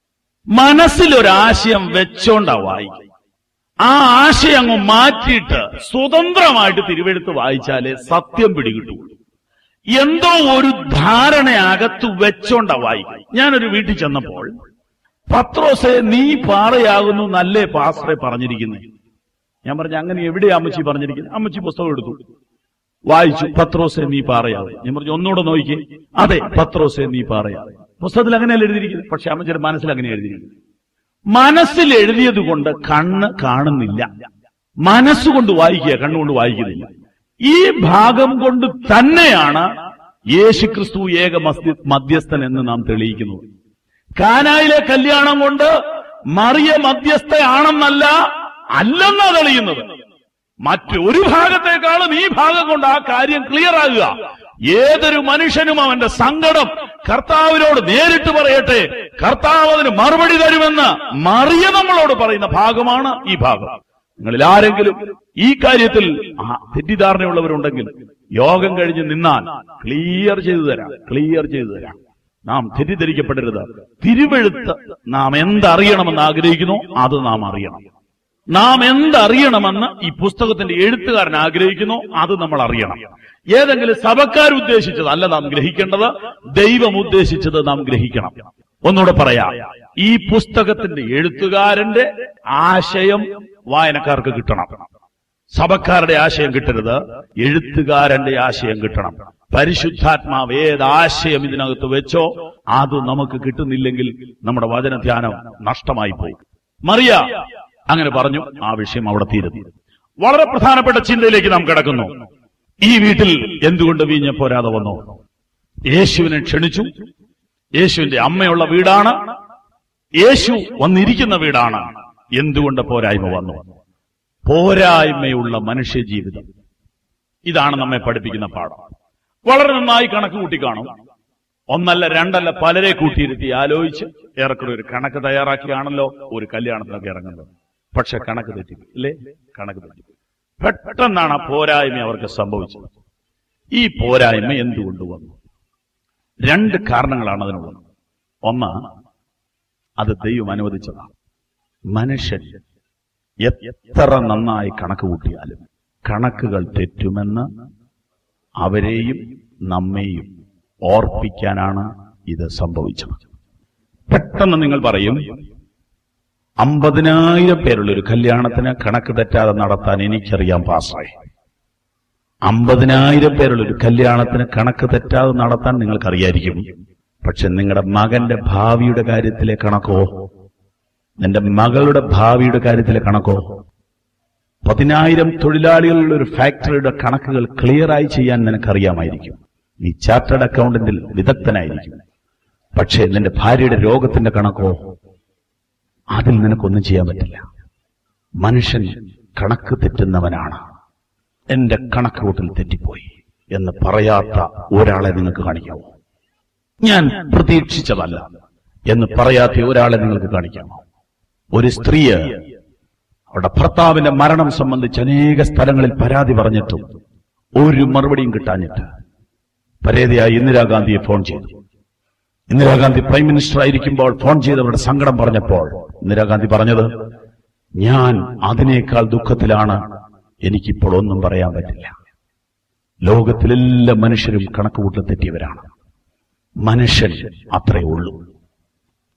മനസ്സിലൊരാശയം വെച്ചോണ്ടാ വായിക്കുന്നത് ആ ആശയം അങ്ങ് മാറ്റിയിട്ട് സ്വതന്ത്രമായിട്ട് തിരുവെടുത്ത് വായിച്ചാലേ സത്യം പിടികിട്ടുള്ളൂ എന്തോ ഒരു ധാരണ അകത്ത് വെച്ചോണ്ടാ വായിക്കും ഞാനൊരു വീട്ടിൽ ചെന്നപ്പോൾ പത്രോസെ നീ പാറയാകുന്നു നല്ലേ പാസ്റ്ററെ പറഞ്ഞിരിക്കുന്നത് ഞാൻ പറഞ്ഞു അങ്ങനെ എവിടെയാ അമ്മച്ചി പറഞ്ഞിരിക്കുന്നത് അമ്മച്ചി പുസ്തകം എടുത്തു വായിച്ചു പത്രോസെ നീ പാറയാകും ഞാൻ പറഞ്ഞു ഒന്നുകൂടെ നോക്കിക്കേ അതെ പത്രോസെ നീ പാറയാകും പുസ്തകത്തിൽ അങ്ങനെയല്ല എഴുതിയിരിക്കുന്നത് പക്ഷെ അമ്മച്ചിയുടെ മനസ്സിൽ അങ്ങനെ എഴുതിയിരിക്കുന്നത് മനസ്സിൽ എഴുതിയത് കൊണ്ട് കണ്ണ് കാണുന്നില്ല മനസ്സുകൊണ്ട് വായിക്കുക കണ്ണുകൊണ്ട് വായിക്കുന്നില്ല ഈ ഭാഗം കൊണ്ട് തന്നെയാണ് യേശുക്രിസ്തു ഏക മസ്തി- മധ്യസ്ഥൻ എന്ന് നാം തെളിയിക്കുന്നത് കാനായിലെ കല്യാണം കൊണ്ട് മറിയ മധ്യസ്ഥയാണെന്നല്ല അല്ലെന്നാ തെളിയുന്നത് മറ്റൊരു ഭാഗത്തേക്കാളും ഈ ഭാഗം കൊണ്ട് ആ കാര്യം ക്ലിയർ ആകുക ഏതൊരു മനുഷ്യനും അവന്റെ സങ്കടം കർത്താവിനോട് നേരിട്ട് പറയട്ടെ കർത്താവ് അതിന് മറുപടി തരുമെന്ന് മറിയ നമ്മളോട് പറയുന്ന ഭാഗമാണ് ഈ ഭാഗം നിങ്ങളിൽ ആരെങ്കിലും ഈ കാര്യത്തിൽ ആ തെറ്റിദ്ധാരണയുള്ളവരുണ്ടെങ്കിൽ യോഗം കഴിഞ്ഞ് നിന്നാൽ ക്ലിയർ ചെയ്തു തരാം ക്ലിയർ ചെയ്തു തരാം നാം തെറ്റിദ്ധരിക്കപ്പെടരുത് തിരുവെഴുത്ത് നാം എന്തറിയണമെന്ന് ആഗ്രഹിക്കുന്നു അത് നാം അറിയണം നാം എന്തറിയണമെന്ന് ഈ പുസ്തകത്തിന്റെ എഴുത്തുകാരൻ ആഗ്രഹിക്കുന്നു അത് നമ്മൾ അറിയണം ഏതെങ്കിലും സഭക്കാർ ഉദ്ദേശിച്ചത് അല്ല നാം ഗ്രഹിക്കേണ്ടത് ദൈവം ഉദ്ദേശിച്ചത് നാം ഗ്രഹിക്കണം ഒന്നുകൂടെ പറയാം ഈ പുസ്തകത്തിന്റെ എഴുത്തുകാരന്റെ ആശയം വായനക്കാർക്ക് കിട്ടണം സഭക്കാരുടെ ആശയം കിട്ടരുത് എഴുത്തുകാരന്റെ ആശയം കിട്ടണം പരിശുദ്ധാത്മാവ് ഏത് ആശയം ഇതിനകത്ത് വെച്ചോ അത് നമുക്ക് കിട്ടുന്നില്ലെങ്കിൽ നമ്മുടെ വചനധ്യാനം നഷ്ടമായി പോയി മറിയ അങ്ങനെ പറഞ്ഞു ആ വിഷയം അവിടെ തീരുന്നു വളരെ പ്രധാനപ്പെട്ട ചിന്തയിലേക്ക് നാം കിടക്കുന്നു ഈ വീട്ടിൽ എന്തുകൊണ്ട് വീഞ്ഞ പോരാതെ വന്നു യേശുവിനെ ക്ഷണിച്ചു യേശുവിന്റെ അമ്മയുള്ള വീടാണ് യേശു വന്നിരിക്കുന്ന വീടാണ് എന്തുകൊണ്ട് പോരായ്മ വന്നു പോരായ്മയുള്ള മനുഷ്യജീവിതം ഇതാണ് നമ്മെ പഠിപ്പിക്കുന്ന പാഠം വളരെ നന്നായി കണക്ക് കൂട്ടി കാണും ഒന്നല്ല രണ്ടല്ല പലരെ കൂട്ടിയിരുത്തി ആലോചിച്ച് ഏറെക്കുറെ ഒരു കണക്ക് തയ്യാറാക്കിയാണല്ലോ ഒരു കല്യാണത്തിനൊക്കെ ഇറങ്ങുന്നത് പക്ഷെ കണക്ക് തെറ്റി അല്ലേ കണക്ക് തെറ്റി പെട്ടെന്നാണ് ആ പോരായ്മ അവർക്ക് സംഭവിച്ചത് ഈ പോരായ്മ എന്തുകൊണ്ട് വന്നു രണ്ട് കാരണങ്ങളാണ് അതിനുള്ളത് ഒന്ന് അത് ദൈവം അനുവദിച്ചതാണ് മനുഷ്യൻ എത്ര നന്നായി കണക്ക് കൂട്ടിയാലും കണക്കുകൾ തെറ്റുമെന്ന് അവരെയും നമ്മെയും ഓർപ്പിക്കാനാണ് ഇത് സംഭവിച്ചത് പെട്ടെന്ന് നിങ്ങൾ പറയും അമ്പതിനായിരം പേരുള്ള ഒരു കല്യാണത്തിന് കണക്ക് തെറ്റാതെ നടത്താൻ എനിക്കറിയാം പാസ്സായി അമ്പതിനായിരം പേരുള്ള ഒരു കല്യാണത്തിന് കണക്ക് തെറ്റാതെ നടത്താൻ നിങ്ങൾക്കറിയായിരിക്കും പക്ഷെ നിങ്ങളുടെ മകന്റെ ഭാവിയുടെ കാര്യത്തിലെ കണക്കോ നിന്റെ മകളുടെ ഭാവിയുടെ കാര്യത്തിലെ കണക്കോ പതിനായിരം തൊഴിലാളികളുള്ള ഒരു ഫാക്ടറിയുടെ കണക്കുകൾ ക്ലിയറായി ചെയ്യാൻ നിനക്കറിയാമായിരിക്കും നീ ചാർട്ടേഡ് അക്കൗണ്ടന്റിൽ വിദഗ്ധനായിരിക്കും പക്ഷേ നിന്റെ ഭാര്യയുടെ രോഗത്തിന്റെ കണക്കോ അതിൽ നിനക്കൊന്നും ചെയ്യാൻ പറ്റില്ല മനുഷ്യൻ കണക്ക് തെറ്റുന്നവനാണ് എന്റെ കണക്ക് കൂട്ടിൽ തെറ്റിപ്പോയി എന്ന് പറയാത്ത ഒരാളെ നിങ്ങൾക്ക് കാണിക്കാമോ ഞാൻ പ്രതീക്ഷിച്ചതല്ല എന്ന് പറയാത്ത ഒരാളെ നിങ്ങൾക്ക് കാണിക്കാമോ ഒരു സ്ത്രീയെ അവരുടെ ഭർത്താവിന്റെ മരണം സംബന്ധിച്ച് അനേക സ്ഥലങ്ങളിൽ പരാതി പറഞ്ഞിട്ടും ഒരു മറുപടിയും കിട്ടാഞ്ഞിട്ട് പരേതയായി ഇന്ദിരാഗാന്ധിയെ ഫോൺ ചെയ്തു ഇന്ദിരാഗാന്ധി പ്രൈം മിനിസ്റ്റർ ആയിരിക്കുമ്പോൾ ഫോൺ ചെയ്തവരുടെ സങ്കടം പറഞ്ഞപ്പോൾ ഇന്ദിരാഗാന്ധി പറഞ്ഞത് ഞാൻ അതിനേക്കാൾ ദുഃഖത്തിലാണ് എനിക്കിപ്പോൾ ഒന്നും പറയാൻ പറ്റില്ല ലോകത്തിലെല്ലാ മനുഷ്യരും കണക്കുകൂട്ടൽ തെറ്റിയവരാണ് മനുഷ്യൻ അത്രേ ഉള്ളൂ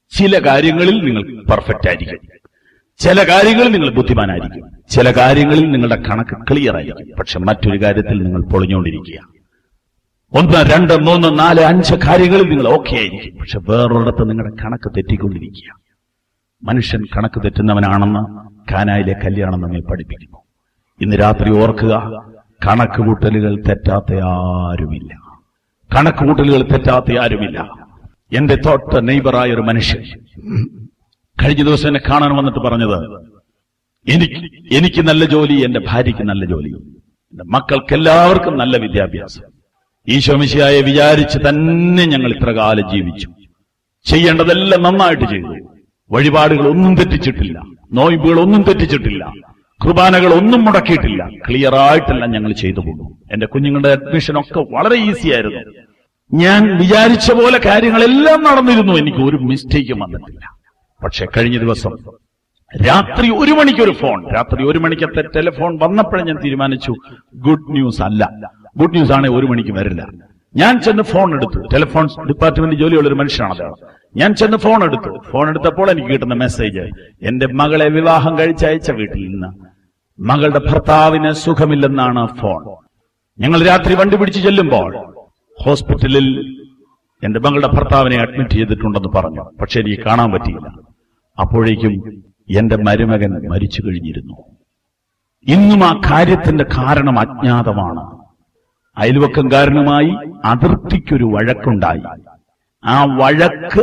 ചില കാര്യങ്ങളിൽ നിങ്ങൾ പെർഫെക്റ്റ് ആയിരിക്കും ചില കാര്യങ്ങളിൽ നിങ്ങൾ ബുദ്ധിമാനായിരിക്കും ചില കാര്യങ്ങളിൽ നിങ്ങളുടെ കണക്ക് ക്ലിയർ ആയിരിക്കും പക്ഷെ മറ്റൊരു കാര്യത്തിൽ നിങ്ങൾ പൊളിഞ്ഞുകൊണ്ടിരിക്കുക ഒന്ന് രണ്ട് മൂന്ന് നാല് അഞ്ച് കാര്യങ്ങളിൽ നിങ്ങൾ ഓക്കെ ആയിരിക്കും പക്ഷെ വേറൊരിടത്ത് നിങ്ങളുടെ കണക്ക് തെറ്റിക്കൊണ്ടിരിക്കുക മനുഷ്യൻ കണക്ക് തെറ്റുന്നവനാണെന്ന് കാനായിലെ കല്യാണം നമ്മെ പഠിപ്പിക്കുന്നു ഇന്ന് രാത്രി ഓർക്കുക കണക്ക് കൂട്ടലുകൾ തെറ്റാത്ത ആരുമില്ല കണക്ക് കൂട്ടലുകൾ തെറ്റാത്ത ആരുമില്ല എന്റെ തൊട്ട നെയ്ബറായ ഒരു മനുഷ്യൻ കഴിഞ്ഞ ദിവസം എന്നെ കാണാൻ വന്നിട്ട് പറഞ്ഞത് എനിക്ക് എനിക്ക് നല്ല ജോലി എന്റെ ഭാര്യയ്ക്ക് നല്ല ജോലി എന്റെ മക്കൾക്ക് എല്ലാവർക്കും നല്ല വിദ്യാഭ്യാസം ഈശോമിശിയായെ വിചാരിച്ച് തന്നെ ഞങ്ങൾ ഇത്ര കാലം ജീവിച്ചു ചെയ്യേണ്ടതെല്ലാം നന്നായിട്ട് ചെയ്തു വഴിപാടുകൾ ഒന്നും തെറ്റിച്ചിട്ടില്ല നോയിമ്പുകൾ ഒന്നും തെറ്റിച്ചിട്ടില്ല കുർബാനകൾ ഒന്നും മുടക്കിയിട്ടില്ല ക്ലിയർ ആയിട്ടെല്ലാം ഞങ്ങൾ ചെയ്തു പോകും എന്റെ കുഞ്ഞുങ്ങളുടെ അഡ്മിഷൻ ഒക്കെ വളരെ ഈസി ആയിരുന്നു ഞാൻ വിചാരിച്ച പോലെ കാര്യങ്ങളെല്ലാം നടന്നിരുന്നു എനിക്ക് ഒരു മിസ്റ്റേക്കും വന്നിട്ടില്ല പക്ഷെ കഴിഞ്ഞ ദിവസം രാത്രി ഒരു മണിക്കൊരു ഫോൺ രാത്രി ഒരു മണിക്കത്തെ ടെലിഫോൺ വന്നപ്പോഴേ ഞാൻ തീരുമാനിച്ചു ഗുഡ് ന്യൂസ് അല്ല ഗുഡ് ന്യൂസ് ആണെങ്കിൽ ഒരു മണിക്ക് വരില്ല ഞാൻ ചെന്ന് ഫോൺ എടുത്തു ടെലിഫോൺ ഡിപ്പാർട്ട്മെന്റ് ജോലിയുള്ള ഒരു മനുഷ്യനാണ് അദ്ദേഹം ഞാൻ ചെന്ന് ഫോൺ എടുത്തു ഫോൺ എടുത്തപ്പോൾ എനിക്ക് കിട്ടുന്ന മെസ്സേജ് എന്റെ മകളെ വിവാഹം കഴിച്ചയച്ച വീട്ടിൽ നിന്ന് മകളുടെ ഭർത്താവിന് സുഖമില്ലെന്നാണ് ഫോൺ ഞങ്ങൾ രാത്രി വണ്ടി പിടിച്ച് ചെല്ലുമ്പോൾ ഹോസ്പിറ്റലിൽ എന്റെ മകളുടെ ഭർത്താവിനെ അഡ്മിറ്റ് ചെയ്തിട്ടുണ്ടെന്ന് പറഞ്ഞു പക്ഷെ എനിക്ക് കാണാൻ പറ്റിയില്ല അപ്പോഴേക്കും എന്റെ മരുമകൻ മരിച്ചു കഴിഞ്ഞിരുന്നു ഇന്നും ആ കാര്യത്തിന്റെ കാരണം അജ്ഞാതമാണ് അയൽവക്കംകാരനുമായി അതിർത്തിക്കൊരു വഴക്കുണ്ടായി ആ വഴക്ക്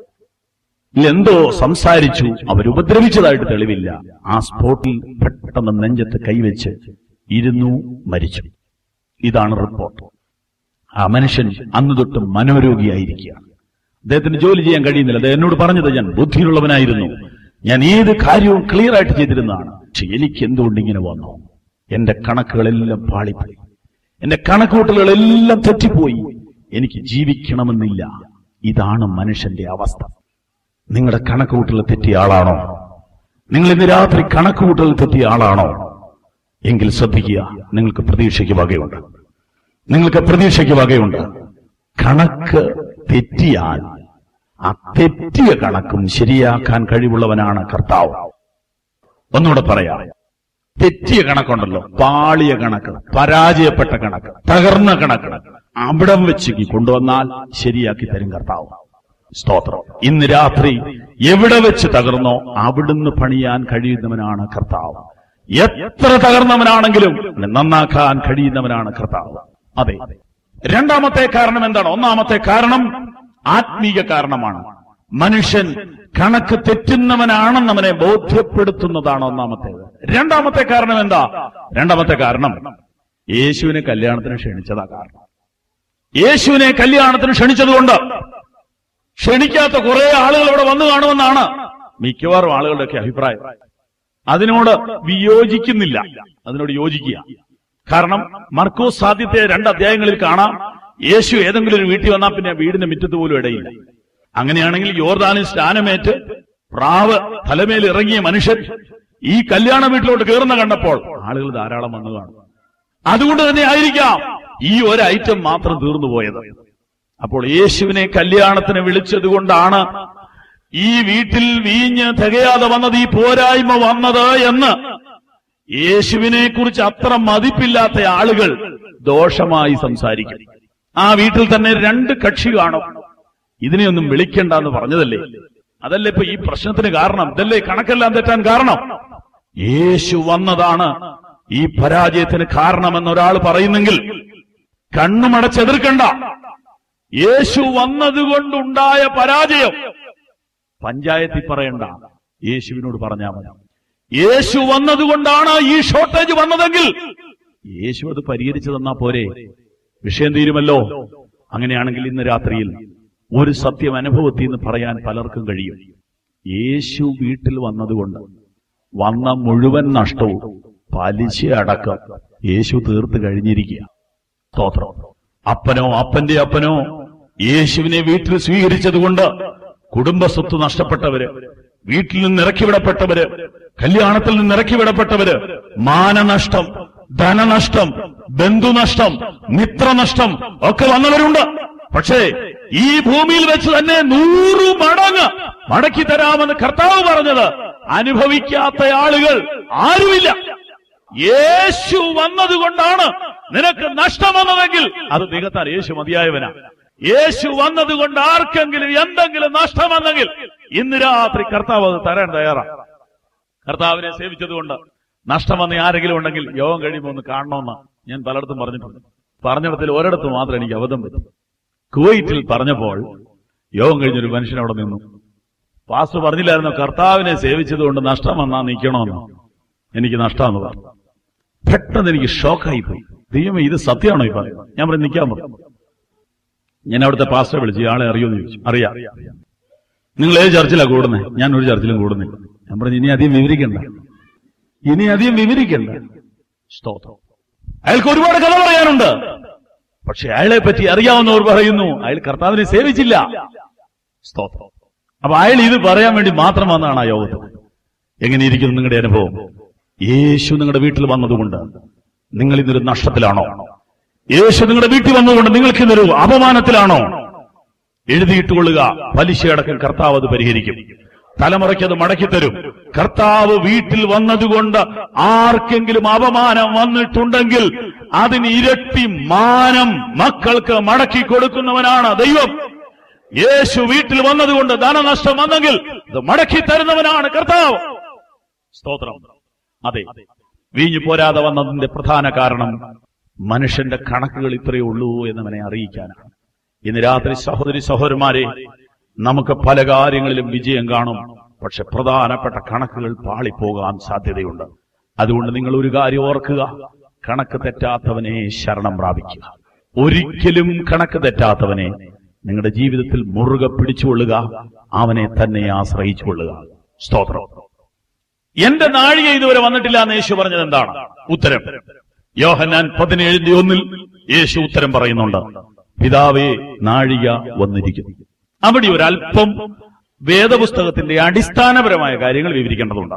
എന്തോ സംസാരിച്ചു അവരുപദ്രവിച്ചതായിട്ട് തെളിവില്ല ആ സ്പോട്ടിൽ പെട്ടെന്ന് നെഞ്ചത്ത് കൈവച്ച് ഇരുന്നു മരിച്ചു ഇതാണ് റിപ്പോർട്ട് ആ മനുഷ്യൻ അന്ന് തൊട്ട് മനോരോഗിയായിരിക്കുകയാണ് അദ്ദേഹത്തിന് ജോലി ചെയ്യാൻ കഴിയുന്നില്ല അദ്ദേഹം എന്നോട് പറഞ്ഞത് ഞാൻ ബുദ്ധിയുള്ളവനായിരുന്നു ഞാൻ ഏത് കാര്യവും ക്ലിയർ ആയിട്ട് ചെയ്തിരുന്നതാണ് പക്ഷെ എനിക്ക് എന്തുകൊണ്ട് ഇങ്ങനെ വന്നു എന്റെ കണക്കുകളെല്ലാം പാളിപ്പോയി എന്റെ കണക്കൂട്ടലുകളെല്ലാം തെറ്റിപ്പോയി എനിക്ക് ജീവിക്കണമെന്നില്ല ഇതാണ് മനുഷ്യന്റെ അവസ്ഥ നിങ്ങളുടെ കണക്കുകൂട്ടൽ തെറ്റിയ ആളാണോ നിങ്ങൾ ഇന്ന് രാത്രി കണക്കുകൂട്ടൽ തെറ്റിയ ആളാണോ എങ്കിൽ ശ്രദ്ധിക്കുക നിങ്ങൾക്ക് പ്രതീക്ഷയ്ക്ക് വകയുണ്ട് നിങ്ങൾക്ക് പ്രതീക്ഷയ്ക്ക് വകയുണ്ട് കണക്ക് തെറ്റിയാൽ ആ തെറ്റിയ കണക്കും ശരിയാക്കാൻ കഴിവുള്ളവനാണ് കർത്താവ് ഒന്നുകൂടെ പറയാം തെറ്റിയ കണക്കുണ്ടല്ലോ പാളിയ കണക്ക് പരാജയപ്പെട്ട കണക്ക് തകർന്ന കണക്ക് അവിടം വെച്ച് കൊണ്ടുവന്നാൽ ശരിയാക്കി തരും കർത്താവ് സ്തോത്രം ഇന്ന് രാത്രി എവിടെ വെച്ച് തകർന്നോ അവിടുന്ന് പണിയാൻ കഴിയുന്നവനാണ് കർത്താവ് എത്ര തകർന്നവനാണെങ്കിലും നന്നാക്കാൻ കഴിയുന്നവനാണ് കർത്താവ് അതെ രണ്ടാമത്തെ കാരണം എന്താണ് ഒന്നാമത്തെ കാരണം ആത്മീയ കാരണമാണ് മനുഷ്യൻ കണക്ക് തെറ്റുന്നവനാണെന്ന് അവനെ ബോധ്യപ്പെടുത്തുന്നതാണ് ഒന്നാമത്തേത് രണ്ടാമത്തെ കാരണം എന്താ രണ്ടാമത്തെ കാരണം യേശുവിനെ കല്യാണത്തിന് ക്ഷണിച്ചതാ കാരണം യേശുവിനെ കല്യാണത്തിന് ക്ഷണിച്ചതുകൊണ്ട് ക്ഷണിക്കാത്ത കുറെ ആളുകൾ ഇവിടെ വന്നു കാണുമെന്നാണ് മിക്കവാറും ആളുകളുടെയൊക്കെ അഭിപ്രായം അതിനോട് വിയോജിക്കുന്നില്ല അതിനോട് യോജിക്കുക കാരണം മർക്കോസ് സാധ്യത്തെ രണ്ട് അധ്യായങ്ങളിൽ കാണാം യേശു ഏതെങ്കിലും ഒരു വീട്ടിൽ വന്നാൽ പിന്നെ വീടിന്റെ മുറ്റത്ത് പോലും ഇടയില്ല അങ്ങനെയാണെങ്കിൽ യോർദാനിൽ സ്നാനമേറ്റ് പ്രാവ് തലമേൽ ഇറങ്ങിയ മനുഷ്യൻ ഈ കല്യാണ വീട്ടിലോട്ട് കയറുന്ന കണ്ടപ്പോൾ ആളുകൾ ധാരാളം വന്നു കാണും അതുകൊണ്ട് തന്നെ ആയിരിക്കാം ഈ ഒരു ഐറ്റം മാത്രം തീർന്നു പോയത് അപ്പോൾ യേശുവിനെ കല്യാണത്തിന് വിളിച്ചത് കൊണ്ടാണ് ഈ വീട്ടിൽ വീഞ്ഞ് തികയാതെ വന്നത് ഈ പോരായ്മ വന്നത് എന്ന് യേശുവിനെ കുറിച്ച് അത്ര മതിപ്പില്ലാത്ത ആളുകൾ ദോഷമായി സംസാരിക്കും ആ വീട്ടിൽ തന്നെ രണ്ട് കക്ഷി കാണും ഇതിനെയൊന്നും വിളിക്കണ്ട എന്ന് പറഞ്ഞതല്ലേ അതല്ലേ ഇപ്പൊ ഈ പ്രശ്നത്തിന് കാരണം ഇതല്ലേ കണക്കെല്ലാം തെറ്റാൻ കാരണം യേശു വന്നതാണ് ഈ പരാജയത്തിന് കാരണമെന്ന് ഒരാൾ പറയുന്നെങ്കിൽ കണ്ണുമടച്ചെതിർക്കണ്ട യേശു വന്നതുകൊണ്ടുണ്ടായ പരാജയം പഞ്ചായത്തിൽ പറയണ്ട യേശുവിനോട് പറഞ്ഞാൽ മതി യേശു വന്നതുകൊണ്ടാണ് ഈ ഷോർട്ടേജ് വന്നതെങ്കിൽ യേശു അത് പരിഹരിച്ചു തന്നാ പോരെ വിഷയം തീരുമല്ലോ അങ്ങനെയാണെങ്കിൽ ഇന്ന് രാത്രിയിൽ ഒരു സത്യം അനുഭവത്തിൽ നിന്ന് പറയാൻ പലർക്കും കഴിയും യേശു വീട്ടിൽ വന്നതുകൊണ്ട് വന്ന മുഴുവൻ നഷ്ടവും പലിശ അടക്കം യേശു തീർത്ത് കഴിഞ്ഞിരിക്കുക സ്തോത്രം അപ്പനോ അപ്പന്റെ അപ്പനോ യേശുവിനെ വീട്ടിൽ സ്വീകരിച്ചതുകൊണ്ട് കുടുംബസ്വത്ത് നഷ്ടപ്പെട്ടവര് വീട്ടിൽ നിന്ന് ഇറക്കിവിടപ്പെട്ടവര് കല്യാണത്തിൽ നിന്ന് ഇറക്കിവിടപ്പെട്ടവര് മാനനഷ്ടം ധനനഷ്ടം ബന്ധുനഷ്ടം മിത്രനഷ്ടം ഒക്കെ വന്നവരുണ്ട് പക്ഷേ ഈ ഭൂമിയിൽ വെച്ച് തന്നെ നൂറു മടങ്ങ് മടക്കി തരാമെന്ന് കർത്താവ് പറഞ്ഞത് അനുഭവിക്കാത്ത ആളുകൾ ആരുമില്ല യേശു വന്നതുകൊണ്ടാണ് നിനക്ക് നഷ്ടം വന്നതെങ്കിൽ അത് നികത്താൻ യേശു മതിയായവനാ യേശു വന്നതുകൊണ്ട് ആർക്കെങ്കിലും എന്തെങ്കിലും നഷ്ടം വന്നെങ്കിൽ ഇന്ന് രാത്രി കർത്താവ് അത് തരാൻ തയ്യാറാണ് കർത്താവിനെ സേവിച്ചതുകൊണ്ട് നഷ്ടം വന്ന ആരെങ്കിലും ഉണ്ടെങ്കിൽ യോഗം കഴിയുമ്പോൾ ഒന്ന് കാണണമെന്ന് ഞാൻ പലയിടത്തും പറഞ്ഞിട്ടുണ്ട് പറഞ്ഞിടത്തിൽ ഒരിടത്ത് മാത്രം എനിക്ക് അബദ്ധം പറ്റി കുവൈറ്റിൽ പറഞ്ഞപ്പോൾ യോഗം കഴിഞ്ഞൊരു മനുഷ്യൻ അവിടെ നിന്നു പാസ്റ്റർ പറഞ്ഞില്ലായിരുന്നു കർത്താവിനെ സേവിച്ചതുകൊണ്ട് നഷ്ടം വന്നാ നിൽക്കണമെന്ന് എനിക്ക് നഷ്ടമെന്ന് പറഞ്ഞു പെട്ടെന്ന് എനിക്ക് ഷോക്കായി പോയി ദൈവമേ ഇത് സത്യമാണോ ഈ പറയുന്നത് ഞാൻ പറഞ്ഞു നിൽക്കാൻ പറഞ്ഞു ഞാൻ അവിടുത്തെ പാസ്റ്ററെ വിളിച്ചു ഇയാളെ അറിയുമെന്ന് ചോദിച്ചു അറിയാം നിങ്ങൾ ഏത് ചർച്ചിലാണ് കൂടുന്നത് ഞാൻ ഒരു ചർച്ചിലും കൂടുന്നില്ല ഞാൻ പറഞ്ഞു ഇനി അധികം വിവരിക്കണ്ട ഇനി അധികം വിവരിക്കണ്ട സ്തോത്രം അയാൾക്ക് ഒരുപാട് കഥ പറയാനുണ്ട് പക്ഷെ അയാളെ പറ്റി അറിയാവുന്നവർ പറയുന്നു അയാൾ കർത്താവിനെ സേവിച്ചില്ല സ്തോത്രം അപ്പൊ അയാൾ ഇത് പറയാൻ വേണ്ടി മാത്രം വന്നതാണ് ആ യോഗത്തിൽ എങ്ങനെ ഇരിക്കുന്നു നിങ്ങളുടെ അനുഭവം യേശു നിങ്ങളുടെ വീട്ടിൽ വന്നതുകൊണ്ട് നിങ്ങൾ ഇന്നൊരു നഷ്ടത്തിലാണോ യേശു നിങ്ങളുടെ വീട്ടിൽ വന്നതുകൊണ്ട് നിങ്ങൾക്ക് ഇന്നൊരു അപമാനത്തിലാണോ എഴുതിയിട്ടുകൊള്ളുക പലിശയടക്കം കർത്താവ് അത് പരിഹരിക്കും തലമുറയ്ക്ക് അത് മടക്കിത്തരും കർത്താവ് വീട്ടിൽ വന്നതുകൊണ്ട് ആർക്കെങ്കിലും അപമാനം വന്നിട്ടുണ്ടെങ്കിൽ അതിന് ഇരട്ടി മാനം മക്കൾക്ക് മടക്കി കൊടുക്കുന്നവനാണ് ദൈവം യേശു വീട്ടിൽ വന്നതുകൊണ്ട് ധനനഷ്ടം വന്നെങ്കിൽ ഇത് മടക്കി തരുന്നവനാണ് കർത്താവ് സ്തോത്രം അതെ വീഞ്ഞു പോരാതെ വന്നതിന്റെ പ്രധാന കാരണം മനുഷ്യന്റെ കണക്കുകൾ ഇത്രയേ ഉള്ളൂ എന്നവനെ അറിയിക്കാനാണ് ഇന്ന് രാത്രി സഹോദരി സഹോദരന്മാരെ നമുക്ക് പല കാര്യങ്ങളിലും വിജയം കാണും പക്ഷെ പ്രധാനപ്പെട്ട കണക്കുകൾ പാളിപ്പോകാൻ സാധ്യതയുണ്ട് അതുകൊണ്ട് നിങ്ങൾ ഒരു കാര്യം ഓർക്കുക കണക്ക് തെറ്റാത്തവനെ ശരണം പ്രാപിക്കുക ഒരിക്കലും കണക്ക് തെറ്റാത്തവനെ നിങ്ങളുടെ ജീവിതത്തിൽ മുറുകെ പിടിച്ചുകൊള്ളുക അവനെ തന്നെ ആശ്രയിച്ചുകൊള്ളുക സ്തോത്രം എന്റെ നാഴിക ഇതുവരെ വന്നിട്ടില്ല എന്ന് യേശു പറഞ്ഞത് എന്താണ് ഉത്തരം യോഹന്നാൻ പതിനേഴിന്റെ ഒന്നിൽ യേശു ഉത്തരം പറയുന്നുണ്ട് പിതാവേ നാഴിക വന്നിരിക്കുന്നു അവിടെ ഒരല്പം വേദപുസ്തകത്തിന്റെ അടിസ്ഥാനപരമായ കാര്യങ്ങൾ വിവരിക്കേണ്ടതുണ്ട്